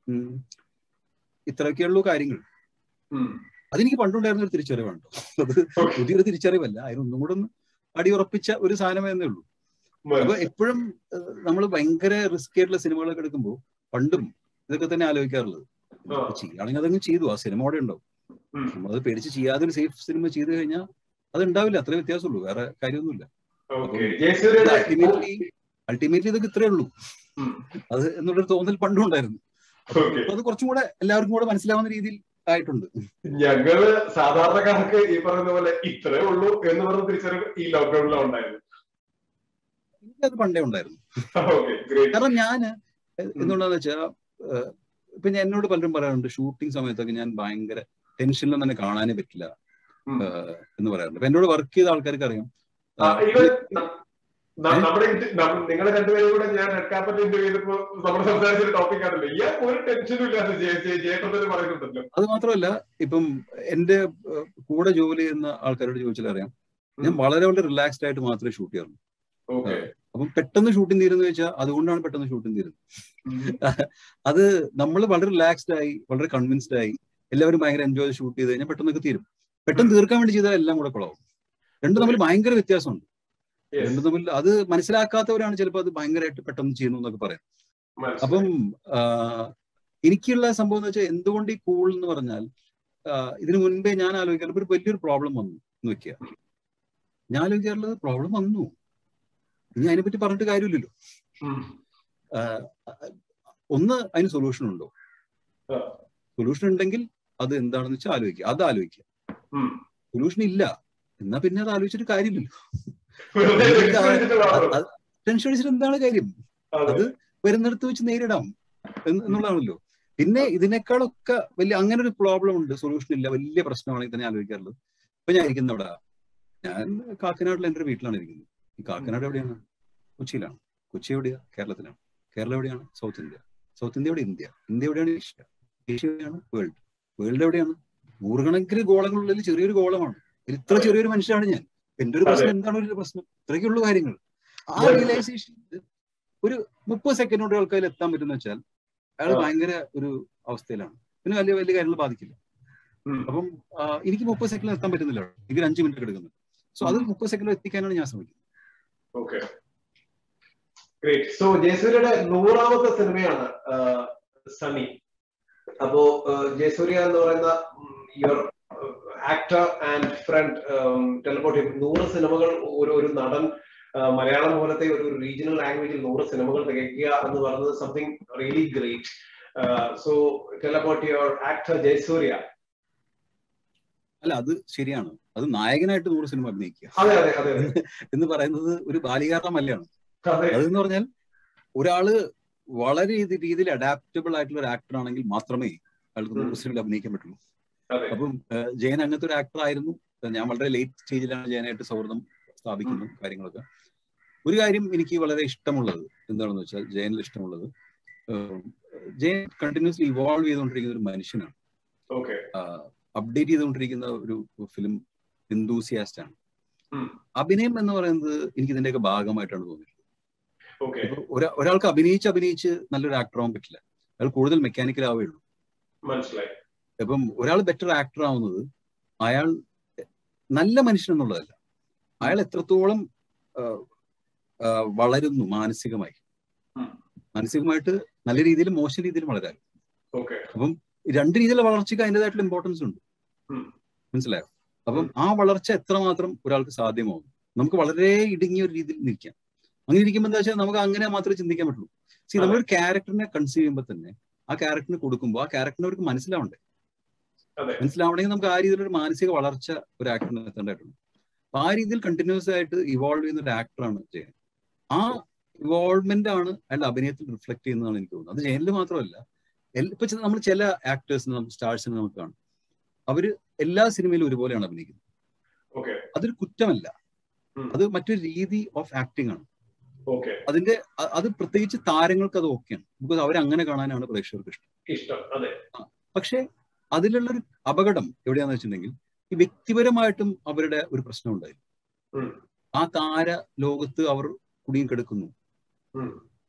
Speaker 2: ഇത്രയൊക്കെയുള്ളൂ കാര്യങ്ങൾ അതെനിക്ക് പണ്ടുണ്ടായിരുന്ന ഒരു തിരിച്ചറിവാണ് ട്ടോ. അത് പുതിയൊരു തിരിച്ചറിവല്ല അതിനൊന്നും കൂടെ ഒന്ന് അടിയുറപ്പിച്ച ഒരു സാധനമേ എന്നേ ഉള്ളൂ അപ്പൊ എപ്പോഴും നമ്മൾ ഭയങ്കര റിസ്ക് ആയിട്ടുള്ള സിനിമകളൊക്കെ എടുക്കുമ്പോൾ പണ്ടും ഇതൊക്കെ തന്നെ ആലോചിക്കാറുള്ളത് ചെയ്യുകയാണെങ്കിൽ അതങ്ങ് ചെയ്തു ആ സിനിമ അവിടെ ഉണ്ടാവും നമ്മളത് പേടിച്ച് ചെയ്യാതെ ഒരു സേഫ് സിനിമ ചെയ്തു കഴിഞ്ഞാൽ അത് ഉണ്ടാവില്ല അത്രേ വ്യത്യാസമുള്ളൂ വേറെ കാര്യമൊന്നുമില്ല
Speaker 1: ഓക്കെ ജയസൂര്യയുടെ
Speaker 2: അൾട്ടിമേറ്റ്ലി അൾട്ടിമേറ്റ്ലി ഇതൊക്കെ ഇത്രേ ഉള്ളൂ
Speaker 1: ഉം.
Speaker 2: അത് എന്നുള്ളൊരു തോന്നൽ പണ്ടും ഉണ്ടായിരുന്നു
Speaker 1: ഓക്കെ
Speaker 2: അപ്പൊ അത് കുറച്ചും കൂടെ എല്ലാവർക്കും കൂടെ മനസ്സിലാവുന്ന രീതിയിൽ ആയിട്ടുണ്ട്
Speaker 1: ഞങ്ങള് സാധാരണക്കാർക്ക് ഈ പറയുന്ന പോലെ ഇത്രേ ഉള്ളൂ എന്ന് പറഞ്ഞ തിരിച്ചറിവ് ഈ ലോക്ക്ഡൌണിലാണ് ഉണ്ടായത്
Speaker 2: എനിക്കത് പണ്ടേ ഉണ്ടായിരുന്നു
Speaker 1: ഓക്കെ ഗ്രേറ്റ്
Speaker 2: കാരണം ഞാന് എന്തുകൊണ്ടാന്ന് വെച്ചാൽ ഇപ്പൊ ഞാൻ എന്നോട് പലരും പറയാറുണ്ട് ഷൂട്ടിംഗ് സമയത്തൊക്കെ ഞാൻ ഭയങ്കര ടെൻഷനിലും തന്നെ കാണാനേ പറ്റില്ല
Speaker 1: ഉം.
Speaker 2: ഏഹ്, എന്ന് പറയാറുണ്ട് അപ്പൊ എന്നോട് വർക്ക് ചെയ്ത ആൾക്കാർക്ക് അറിയാം
Speaker 1: ആ,
Speaker 2: ഏഹ്,
Speaker 1: ഇവൻ ന- ന- നമ്മുടെ ഇത് നം- നിങ്ങളെ രണ്ടുപേരും കൂടെ ഞാൻ റെഡ് കാപ്പറ്റ് ഇന്റർവ്യൂ ചെയ്തപ്പോ നമ്മൾ സംസാരിച്ച ഒരു ടോപ്പിക് ആണല്ലോ ഇയാൾക്ക് ഒരു ടെൻഷനും ഇല്ലാതെ ജേട്ടൻ പറയുന്നുണ്ടല്ലോ
Speaker 2: അത് മാത്രമല്ല ഇപ്പം എന്റെ ഏഹ്, കൂടെ ജോലി ചെയ്യുന്ന ആൾക്കാരോട് ചോദിച്ചാൽ അറിയാം ഞാൻ വളരെ വളരെ റിലാക്സ്ഡ് ആയിട്ട് മാത്രമേ ഷൂട്ട് ചെയ്യാറുള്ളൂ
Speaker 1: ഓക്കെ
Speaker 2: അപ്പം പെട്ടെന്ന് ഷൂട്ടിംഗ് തീരുന്നു ചോദിച്ചാൽ അതുകൊണ്ടാണ് പെട്ടെന്ന് ഷൂട്ടിംഗ് തീരുന്നത് അത് നമ്മൾ വളരെ റിലാക്സ്ഡ് ആയി വളരെ കൺവിൻസ്ഡ് ആയി എല്ലാവരും ഭയങ്കര എൻജോയ് ചെയ്ത് ഷൂട്ട് ചെയ്ത് കഴിഞ്ഞാൽ പെട്ടെന്നൊക്കെ തീരും പെട്ടെന്ന് തീർക്കാൻ വേണ്ടി ചെയ്താൽ എല്ലാം കൂടെ കുളവും രണ്ടും തമ്മിൽ ഭയങ്കര വ്യത്യാസമുണ്ട് രണ്ടും തമ്മിൽ അത് മനസ്സിലാക്കാത്തവരാണ് ചിലപ്പോൾ അത് ഭയങ്കരമായിട്ട് പെട്ടെന്ന് ചെയ്യുന്നു എന്നൊക്കെ പറയാം അപ്പം ആ, എനിക്കുള്ള സംഭവം എന്ന് വെച്ചാൽ എന്തുകൊണ്ട് ഈ കൂൾ എന്ന് പറഞ്ഞാൽ ആ, ഇതിനു മുൻപേ ഞാൻ ആലോചിക്കാറുണ്ട് ഒരു വലിയൊരു പ്രോബ്ലം വന്നു എന്ന് വെക്കുക ഞാൻ ആലോചിക്കാറുള്ളത് പ്രോബ്ലം വന്നു ഇനി അതിനെപ്പറ്റി പറഞ്ഞിട്ട് കാര്യമില്ലല്ലോ ആ, ഒന്ന് അതിന് സൊല്യൂഷൻ ഉണ്ടോ
Speaker 1: ആ.
Speaker 2: സൊല്യൂഷൻ ഉണ്ടെങ്കിൽ അത് എന്താണെന്ന് വെച്ചാൽ ആലോചിക്കുക അത് ആലോചിക്കുക സൊല്യൂഷൻ ഇല്ല എന്നാ പിന്നെ അത് ആലോചിച്ചിട്ട് കാര്യമില്ലല്ലോ ടെൻഷൻ അടിച്ചിട്ട് എന്താണ് കാര്യം അത് വരുന്നിടത്ത് വെച്ച് നേരിടാം എന്ന് എന്നുള്ളതാണല്ലോ പിന്നെ ഇതിനേക്കാളൊക്കെ വലിയ അങ്ങനെ ഒരു പ്രോബ്ലം ഉണ്ട് സൊല്യൂഷൻ ഇല്ല വലിയ പ്രശ്നമാണെങ്കിൽ തന്നെ ആലോചിക്കാറുള്ളത് ഇപ്പൊ ഞാൻ ഇരിക്കുന്ന അവിടെ ഞാൻ കാക്കനാടിൽ എൻ്റെ ഒരു വീട്ടിലാണ് ഇരിക്കുന്നത് ഈ കാക്കനാട് എവിടെയാണ് കൊച്ചിയിലാണ് കൊച്ചി എവിടെയാ കേരളത്തിലാണ് കേരളം എവിടെയാണ് സൗത്ത് ഇന്ത്യ സൗത്ത് ഇന്ത്യ എവിടെ ഇന്ത്യ ഇന്ത്യ എവിടെയാണ് ഏഷ്യ ഏഷ്യ എവിടെയാണ് വേൾഡ് വേൾഡ് എവിടെയാണ് നൂറുകണക്കിന് ഗോളങ്ങളുള്ളിൽ ചെറിയൊരു ഗോളമാണ് ഇതിൽ ഇത്ര ചെറിയൊരു മനുഷ്യനാണ് ഞാൻ എന്റെ ഒരു പ്രശ്നം എന്താണ് ഒരു പ്രശ്നം ഇത്രയ്ക്കുള്ള കാര്യങ്ങൾ ആ റിയലൈസേഷൻ ഒരു മുപ്പത് സെക്കൻഡ് കൊണ്ട് ആൾക്കാർ എത്താൻ പറ്റുന്ന വെച്ചാൽ അയാൾ
Speaker 1: ആ.
Speaker 2: ഭയങ്കര ഒരു അവസ്ഥയിലാണ് പിന്നെ വലിയ വലിയ കാര്യങ്ങൾ ബാധിക്കില്ല അപ്പം ആ, എനിക്ക് മുപ്പത് സെക്കൻഡിൽ എത്താൻ പറ്റുന്നില്ല എനിക്ക് ഒരു അഞ്ച് മിനിറ്റ് എടുക്കുന്നത് സോ അത് മുപ്പത് സെക്കൻഡിൽ എത്തിക്കാനാണ് ഞാൻ ശ്രമിക്കുന്നത്
Speaker 1: ഓക്കെ ഗ്രേറ്റ് സോ ജയസൂര്യയുടെ നൂറാമത്തെ സിനിമയാണ് ആ, സണ്ണി അപ്പോ ആ, ജയസൂര്യ എന്ന് പറയുന്ന your actor and friend teleport നൂറ് സിനിമകൾ ഒരു ഒരു നടൻ ആ, മലയാളം പോലത്തെ ഒരു റീജിയണൽ ലാംഗ്വേജിൽ നൂറ് സിനിമകൾ തികയ്ക്കുക എന്ന് പറയുന്നത് something really great so teleport your actor Jayasurya
Speaker 2: അല്ല അത് ശരിയാണ് അത് നായകനായിട്ട് നൂറ് സിനിമ അഭിനയിക്കുക
Speaker 1: അതെ അതെ അതെ അതെ
Speaker 2: എന്ന് പറയുന്നത് ഒരു ബാലികാരണമല്ലാണ്
Speaker 1: അതെ
Speaker 2: അതെന്ന് പറഞ്ഞാൽ ഒരാള് വളരെ രീതി- രീതിയിൽ അഡാപ്റ്റബിൾ ആയിട്ടുള്ള ഒരു ആക്ടർ ആണെങ്കിൽ മാത്രമേ അയാൾക്ക് നൂറ് സിനിമയിൽ അഭിനയിക്കാൻ പറ്റുള്ളൂ
Speaker 1: അതെ
Speaker 2: അപ്പം ഏഹ്, ജയൻ അങ്ങനത്തെ ഒരു ആക്ടർ ആയിരുന്നു ഞാൻ വളരെ ലേറ്റ് സ്റ്റേജിലാണ് ജയനായിട്ട് സൗഹൃദം സ്ഥാപിക്കുന്നു കാര്യങ്ങളൊക്കെ ഒരു കാര്യം എനിക്ക് വളരെ ഇഷ്ടമുള്ളത് എന്താണെന്ന് വെച്ചാൽ ജയനിൽ ഇഷ്ടമുള്ളത് ഏഹ്, ജയൻ കണ്ടിന്യൂസ്ലി ഇവോൾവ് ചെയ്തുകൊണ്ടിരിക്കുന്ന ഒരു മനുഷ്യനാണ്
Speaker 1: ഓക്കെ
Speaker 2: അപ്ഡേറ്റ് ചെയ്തുകൊണ്ടിരിക്കുന്ന ഒരു ഫിലിം എന്തൂസിയാസ്റ്റ് ആണ്
Speaker 1: ഉം.
Speaker 2: അഭിനയം എന്ന് പറയുന്നത് എനിക്ക് ഇതിന്റെയൊക്കെ ഭാഗമായിട്ടാണ് തോന്നിയിട്ടുള്ളത്
Speaker 1: ഓക്കെ
Speaker 2: ഇപ്പൊ ഒരാ- ഒരാൾക്ക് അഭിനയിച്ച് അഭിനയിച്ച് നല്ലൊരു ആക്ടർ ആവാൻ പറ്റില്ല അയാൾ കൂടുതൽ മെക്കാനിക്കൽ ആവേ ഉള്ളൂ
Speaker 1: മനസ്സിലായി
Speaker 2: ഇപ്പം ഒരാൾ ബെറ്റർ ആക്ടർ ആവുന്നത് അയാൾ നല്ല മനുഷ്യൻ എന്നുള്ളതല്ല അയാൾ എത്രത്തോളം ആ, ആ, വളരുന്നു മാനസികമായി
Speaker 1: ഉം.
Speaker 2: മാനസികമായിട്ട് നല്ല രീതിയിൽ മോശം രീതിയിൽ വളരാൻ
Speaker 1: ഓക്കെ
Speaker 2: രണ്ട് രീതിയിലുള്ള വളർച്ചയ്ക്ക് അതിൻ്റെതായിട്ടുള്ള ഇമ്പോർട്ടൻസ് ഉണ്ട്
Speaker 1: ഉം.
Speaker 2: മനസ്സിലായോ അപ്പം ആ വളർച്ച എത്രമാത്രം ഒരാൾക്ക് സാധ്യമാവും നമുക്ക് വളരെ ഇടുങ്ങിയ ഒരു രീതിയിൽ നിൽക്കാം അങ്ങനെ ഇരിക്കുമ്പോൾ എന്താ വെച്ചാൽ നമുക്ക് അങ്ങനെ മാത്രമേ ചിന്തിക്കാൻ പറ്റുള്ളൂ സി
Speaker 1: അതെ.
Speaker 2: നമ്മളൊരു ക്യാരക്ടറിനെ കൺസീവ് ചെയ്യുമ്പോൾ തന്നെ ആ ക്യാരക്ടറിന് കൊടുക്കുമ്പോൾ ആ ക്യാരക്ടറിനെ അവർക്ക് മനസ്സിലാവണ്ടേ
Speaker 1: അതെ
Speaker 2: മനസ്സിലാവണമെങ്കിൽ നമുക്ക് ആ രീതിയിലൊരു മാനസിക വളർച്ച ഒരു ആക്ടറിന് എത്തേണ്ടതായിട്ടുണ്ട് അപ്പൊ ആ രീതിയിൽ കണ്ടിന്യൂസ് ആയിട്ട് ഇവോൾവ് ചെയ്യുന്ന ഒരു ആക്ടറാണ് ജയൻ ആ ഇവോൾവ്മെന്റ് ആണ് അയാളുടെ അഭിനയത്തിൽ റിഫ്ലക്ട് ചെയ്യുന്നതാണ് എനിക്ക് തോന്നുന്നത് അത് ജയനിൽ മാത്രമല്ല എൽ- ഇപ്പൊ നമ്മൾ ചില ആക്ടേഴ്സിനെ സ്റ്റാർസിനെ നമുക്ക് കാണും അവര് എല്ലാ സിനിമയിലും ഒരുപോലെയാണ് അഭിനയിക്കുന്നത്
Speaker 1: ഓക്കെ
Speaker 2: അതൊരു കുറ്റമല്ല
Speaker 1: ഉം.
Speaker 2: അത് മറ്റൊരു രീതി ഓഫ് ആക്ടിംഗ് ആണ്
Speaker 1: ഓക്കെ
Speaker 2: അതിന്റെ അ- അത് പ്രത്യേകിച്ച് താരങ്ങൾക്ക് അത് ഓക്കെയാണ് ബിക്കോസ് അവരങ്ങനെ കാണാനാണ് പ്രേക്ഷകർക്ക് ഇഷ്ടം
Speaker 1: ഇഷ്ടം അതെ
Speaker 2: പക്ഷേ അതിലുള്ളൊരു അപകടം എവിടെയാന്ന് വെച്ചിട്ടുണ്ടെങ്കിൽ ഈ വ്യക്തിപരമായിട്ടും അവരുടെ ഒരു പ്രശ്നം ഉണ്ടായി
Speaker 1: ഉം.
Speaker 2: ആ താര ലോകത്ത് അവർ കുടുങ്ങി കിടക്കുന്നു
Speaker 1: ഉം.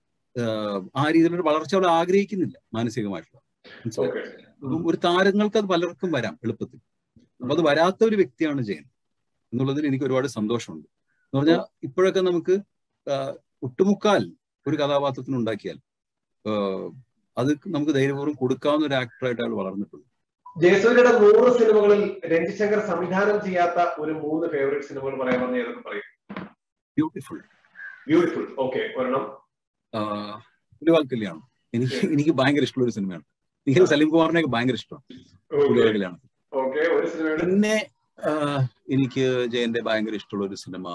Speaker 2: ആഹ് ആ രീതിയിലൊരു വളർച്ച അവർ ആഗ്രഹിക്കുന്നില്ല മാനസികമായിട്ടുള്ള മനസ്സിലായോ?
Speaker 1: ഓക്കെ
Speaker 2: അപ്പം ഒരു താരങ്ങൾക്ക് അത് പലർക്കും വരാം എളുപ്പത്തിൽ അപ്പൊ അത് വരാത്ത ഒരു വ്യക്തിയാണ് ജയൻ എന്നുള്ളതിൽ എനിക്ക് ഒരുപാട് സന്തോഷമുണ്ട് എന്ന് പറഞ്ഞാൽ ഇപ്പോഴൊക്കെ നമുക്ക് ആഹ് ഒട്ടുമുക്കാൽ ഒരു കഥാപാത്രത്തിന് ഉണ്ടാക്കിയാൽ ആഹ് അത് നമുക്ക് ധൈര്യപൂർവ്വം കൊടുക്കാവുന്ന ഒരു ആക്ടറായിട്ട് അയാൾ വളർന്നിട്ടുണ്ട്
Speaker 1: ജയസൂര്യയുടെ നൂറ് സിനിമകളിൽ രഞ്ജിത് ശങ്കർ സംവിധാനം ചെയ്യാത്ത ഒരു മൂന്ന് ഫേവറേറ്റ് സിനിമകൾ പറയാൻ പറഞ്ഞ ഏതൊക്കെ പറയും
Speaker 2: ബ്യൂട്ടിഫുൾ
Speaker 1: ബ്യൂട്ടിഫുൾ ഓക്കെ ഒരെണ്ണം
Speaker 2: പുലിവാൽ കല്യാണം എനിക്ക് എനിക്ക് ഭയങ്കര ഇഷ്ടമുള്ള ഒരു സിനിമയാണ് എനിക്ക് സലീം കുമാറിനെയൊക്കെ ഭയങ്കര ഇഷ്ടമാണ് പുലികളിലാണ്
Speaker 1: ഓക്കെ ഒരു സിനിമയുടെ
Speaker 2: പിന്നെ ആ, എനിക്ക് ജയന്റെ ഭയങ്കര ഇഷ്ടമുള്ള ഒരു സിനിമ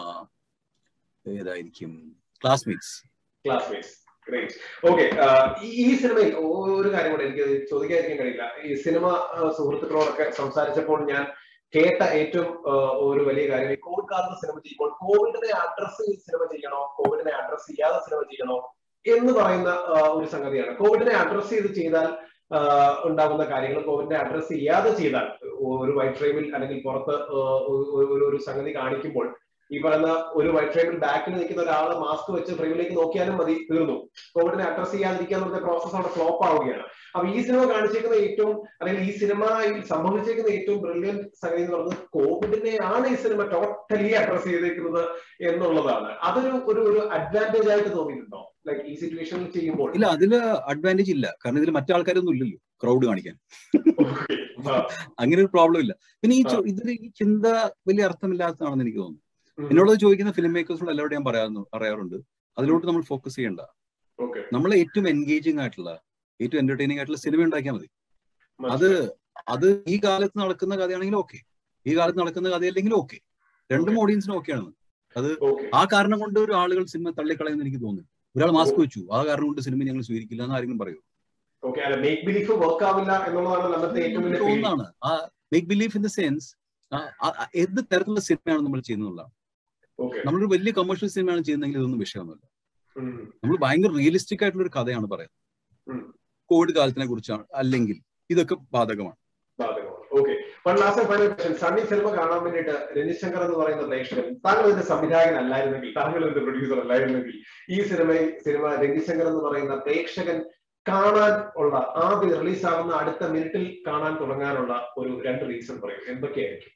Speaker 2: ഏതായിരിക്കും ക്ലാസ്മേറ്റ്സ്
Speaker 1: ക്ലാസ്മേറ്റ്സ് ഗ്രേറ്റ് ഓക്കെ ഈ സിനിമയിൽ ഒ- ഒരു കാര്യം കൂടെ എനിക്ക് ചോദിക്കാതിരിക്കാൻ കഴിയില്ല ഈ സിനിമ ആ, സുഹൃത്തുക്കളോടൊക്കെ സംസാരിച്ചപ്പോൾ ഞാൻ കേട്ട ഏറ്റവും ആ, ഒരു വലിയ കാര്യം ഈ കോവിഡ് കാലത്ത് സിനിമ ചെയ്യുമ്പോൾ കോവിഡിനെ അഡ്രസ് ചെയ്ത് സിനിമ ചെയ്യണോ കോവിഡിനെ അഡ്രസ് ചെയ്യാതെ സിനിമ ചെയ്യണോ എന്ന് പറയുന്ന ആ, ഒരു സംഗതിയാണ് കോവിഡിനെ അഡ്രസ് ചെയ്ത് ചെയ്താൽ ആ, ഉണ്ടാകുന്ന കാര്യങ്ങൾ കോവിഡിനെ അഡ്രസ് ചെയ്യാതെ ചെയ്താൽ ഒരു വൈറ്റ് ഫ്രെയിമിൽ അല്ലെങ്കിൽ പുറത്ത് ആ, ഒരു- ഒരു- ഒരു സംഗതി കാണിക്കുമ്പോൾ ഈ പറയുന്ന ഒരു വൈറ്റ് ഫ്രെയിമിൽ ബാക്കിൽ നിൽക്കുന്ന ഒരാൾ മാസ്ക് വെച്ച് ഫ്രെയിമിലേക്ക് നോക്കിയാലും മതി തീർന്നു കോവിഡിനെ അഡ്രസ് ചെയ്യാതിരിക്കുക എന്നുള്ള പ്രോസസ് അവിടെ ഫ്ലോപ്പ് ആവുകയാണ് അപ്പൊ ഈ സിനിമ കാണിച്ചേക്കുന്ന ഏറ്റവും അല്ലെങ്കിൽ ഈ സിനിമയിൽ സംഭവിച്ചേക്കുന്ന ഏറ്റവും ബ്രില്യൻ സംഗതി എന്ന് പറയുന്നത് കോവിഡിനെയാണ് ഈ സിനിമ ടോട്ടലി അഡ്രസ് ചെയ്തേക്കുന്നത് എന്നുള്ളതാണ് അതൊരു ഒരു ഒരു അഡ്വാൻറ്റേജ് ആയിട്ട് തോന്നിയിട്ടുണ്ടോ ലൈക്ക് ഈ സിറ്റുവേഷനിൽ ചെയ്യുമ്പോൾ
Speaker 2: ഇല്ല അതില് അഡ്വാൻറ്റേജ് ഇല്ല കാരണം ഇതിൽ മറ്റാൾക്കാരൊന്നും ഇല്ലല്ലോ ക്രൗഡ് കാണിക്കാൻ
Speaker 1: ആ,
Speaker 2: അങ്ങനെ ഒരു പ്രോബ്ലം ഇല്ല പിന്നെ ഈ
Speaker 1: ആ.
Speaker 2: ചോ- ഇതിൽ ഈ ചിന്ത വലിയ അർത്ഥമില്ലാത്തതാണെന്ന് എനിക്ക് തോന്നുന്നു
Speaker 1: ഉം.
Speaker 2: എന്നോട് ചോദിക്കുന്ന ഫിലിം മേക്കേഴ്സിനോട് എല്ലാവരോടും ഞാൻ പറയാറുണ്ട് പറയാറുണ്ട് അതിലോട്ട് നമ്മൾ ഫോക്കസ് ചെയ്യണ്ട
Speaker 1: Okay.
Speaker 2: നമ്മൾ ഏറ്റവും എൻഗേജിങ് ആയിട്ടുള്ള ഏറ്റവും എന്റർടൈനിങ് ആയിട്ടുള്ള സിനിമ ഉണ്ടാക്കിയാൽ മതി അത് അത് ഈ കാലത്ത് നടക്കുന്ന കഥയാണെങ്കിൽ ഓക്കെ ഈ കാലത്ത് നടക്കുന്ന കഥയല്ലെങ്കിൽ ഓക്കെ രണ്ടും
Speaker 1: Okay.
Speaker 2: ഓഡിയൻസിനും ഓക്കെയാണ് അത്
Speaker 1: Okay.
Speaker 2: ആ കാരണം കൊണ്ട് ഒരു ആളുകൾ സിനിമ തള്ളിക്കളയുന്ന എനിക്ക് തോന്നുന്നു ഒരാൾ മാസ്ക് വെച്ചു ആ കാരണം കൊണ്ട് സിനിമ ഞങ്ങൾ സ്വീകരിക്കില്ല എന്ന് ആരെങ്കിലും പറയൂ
Speaker 1: Okay, അല്ല മേക്ക് ബിലീഫ് വർക്ക് ആവില്ല എന്നുള്ളതാണ് നമ്മുടെ ഏറ്റവും വലിയ പേടി.
Speaker 2: തോന്നുന്നതാണ് ആ make believe in the sense ഏത് തരത്തിലുള്ള സിനിമയാണ് നമ്മൾ ചെയ്യുന്നതാണ്
Speaker 1: Okay.
Speaker 2: നമ്മളൊരു വലിയ കമേഴ്ഷ്യൽ സിനിമയാണ് ചെയ്യുന്നതെങ്കിൽ ഇതൊന്നും വിഷയമൊന്നുമില്ല
Speaker 1: ഉം.
Speaker 2: നമ്മൾ ഭയങ്കര റിയലിസ്റ്റിക് ആയിട്ടുള്ള ഒരു കഥയാണ് പറയുന്നത്
Speaker 1: ഉം.
Speaker 2: കോവിഡ് കാലത്തിനെ കുറിച്ചാണ് അല്ലെങ്കിൽ ഇതൊക്കെ ബാധകമാണ്
Speaker 1: ബാധകമാണ് okay one last final question Sunny സിനിമ കാണാൻ വേണ്ടിയിട്ട് രഞ്ജിത് ശങ്കർ എന്ന് പറയുന്ന പ്രേക്ഷകൻ താങ്കൾ ഇതിന്റെ സംവിധായകനല്ലായിരുന്നെങ്കിൽ താങ്കൾ ഇതിന്റെ പ്രൊഡ്യൂസർ അല്ലായിരുന്നെങ്കിൽ ഈ സിനിമ സിനിമ രഞ്ജിത് ശങ്കർ എന്ന് പറയുന്ന പ്രേക്ഷകൻ കാണാൻ ഉള്ള ആദ്യ റിലീസ് ആവുന്ന അടുത്ത മിനിറ്റിൽ കാണാൻ തുടങ്ങാനുള്ള ഒരു രണ്ട് റീസൺ പറയും എന്തൊക്കെയായിരിക്കും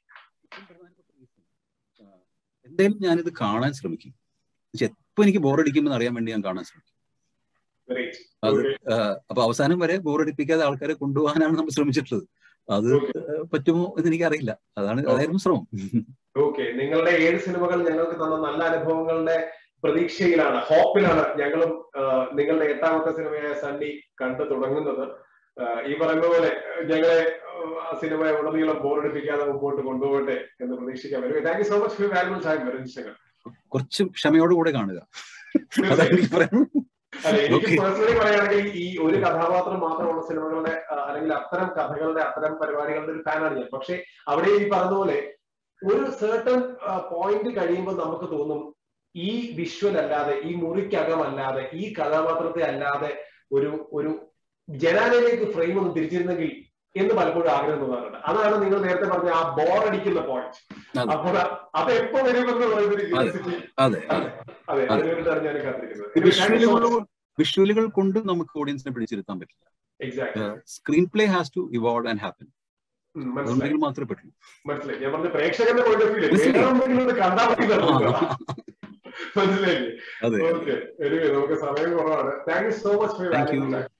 Speaker 2: എന്തായാലും ഞാനിത് കാണാൻ ശ്രമിക്കും പക്ഷെ എപ്പോ എനിക്ക് ബോറടിക്കുമെന്ന് അറിയാൻ വേണ്ടി ഞാൻ കാണാൻ ശ്രമിക്കും
Speaker 1: Great.
Speaker 2: അത്
Speaker 1: Okay.
Speaker 2: ആഹ് അപ്പൊ അവസാനം വരെ ബോറടിപ്പിക്കാതെ ആൾക്കാരെ കൊണ്ടുപോകാനാണ് നമ്മൾ ശ്രമിച്ചിട്ടുള്ളത് അത്
Speaker 1: Okay.
Speaker 2: ആഹ് പറ്റുമോ എന്ന് എനിക്കറിയില്ല അതാണ് അതായിരുന്നു ശ്രമം
Speaker 1: ഓക്കെ നിങ്ങളുടെ ഏഴ് സിനിമകൾ ഞങ്ങൾക്ക് തന്ന നല്ല അനുഭവങ്ങളുടെ പ്രതീക്ഷയിലാണ് ഹോപ്പിലാണ് ഞങ്ങളും ആ, നിങ്ങളുടെ എട്ടാമത്തെ സിനിമയായ സണ്ണി കണ്ടു തുടങ്ങുന്നത് ആ, ഈ പറയുന്ന പോലെ ആ, ഞങ്ങളെ ആ, സിനിമ ഉടനീളം ബോറടിപ്പിക്കാതെ മുമ്പോട്ട് കൊണ്ടുപോകട്ടെ എന്ന് പ്രതീക്ഷിക്കാൻ വരും thank you so much for valuable time Ranjith Sankar
Speaker 2: കുറച്ച് ക്ഷമയോടുകൂടെ കാണുക അതാണ് എനിക്ക് പറയാൻ
Speaker 1: അല്ല എനിക്ക്
Speaker 2: Okay.
Speaker 1: പേഴ്സണലി പറയുകയാണെങ്കിൽ ഈ ഒരു കഥാപാത്രം മാത്രമുള്ള സിനിമകളുടെ ആ, അല്ലെങ്കിൽ അത്തരം കഥകളുടെ അത്തരം പരിപാടികളുടെ ഒരു ഫാനാണ് ഞാൻ പക്ഷെ അവിടെ ഈ പറഞ്ഞതുപോലെ ഒരു സേർട്ടൺ പോയിന്റ് കഴിയുമ്പോൾ നമുക്ക് തോന്നും ഈ വിഷ്വൽ അല്ലാതെ ഈ മുറിക്കകമല്ലാതെ ഈ കഥാപാത്രത്തെ അല്ലാതെ ഒരു ഒരു ജനാലയിലേക്ക് ഫ്രെയിം ഒന്ന് തിരിച്ചിരുന്നെങ്കിൽ എന്ന് പലപ്പോഴും ആഗ്രഹം തോന്നാറുണ്ട് അതാണ് നിങ്ങൾ നേരത്തെ പറഞ്ഞ ആ ബോറടിക്കുന്ന പോയിന്റ്
Speaker 2: അതെ.
Speaker 1: അപ്പോൾ അത് എപ്പോ വരുമെന്ന് പറയുന്നൊരു ക്യൂരിയോസിറ്റി
Speaker 2: അതെ അതെ
Speaker 1: അതെ
Speaker 2: അതെ.
Speaker 1: അതിനുവേണ്ടിയാണ് ഞാൻ കാത്തിരിക്കുന്നത് Anyway, thank you so
Speaker 2: വിഷ്വലുകൾ
Speaker 1: much.
Speaker 2: വിഷ്വലുകൾ കൊണ്ട് നമുക്ക് ഓഡിയൻസിനെ പിടിച്ചിരുത്താൻ പറ്റില്ല
Speaker 1: Exactly.
Speaker 2: Screenplay has to evolve and happen
Speaker 1: um, മനസ്സിലായി
Speaker 2: അതുണ്ടെങ്കിൽ മാത്രമേ പറ്റുള്ളൂ
Speaker 1: മനസ്സിലായി ഞാൻ പറഞ്ഞ പ്രേക്ഷകന്റെ പോയിന്റ് ഓഫ് വ്യൂ
Speaker 2: മനസ്സിലായി.
Speaker 1: വേറെ എന്തെങ്കിലും ഒന്ന് കണ്ടാൽ മതി എന്നാണ്
Speaker 2: ആ,
Speaker 1: മനസ്സിലായില്ലേ
Speaker 2: അതെ
Speaker 1: ഓക്കെ എനിവേ നമുക്ക് സമയം കുറവാണ് thank you so much for
Speaker 2: Thank you.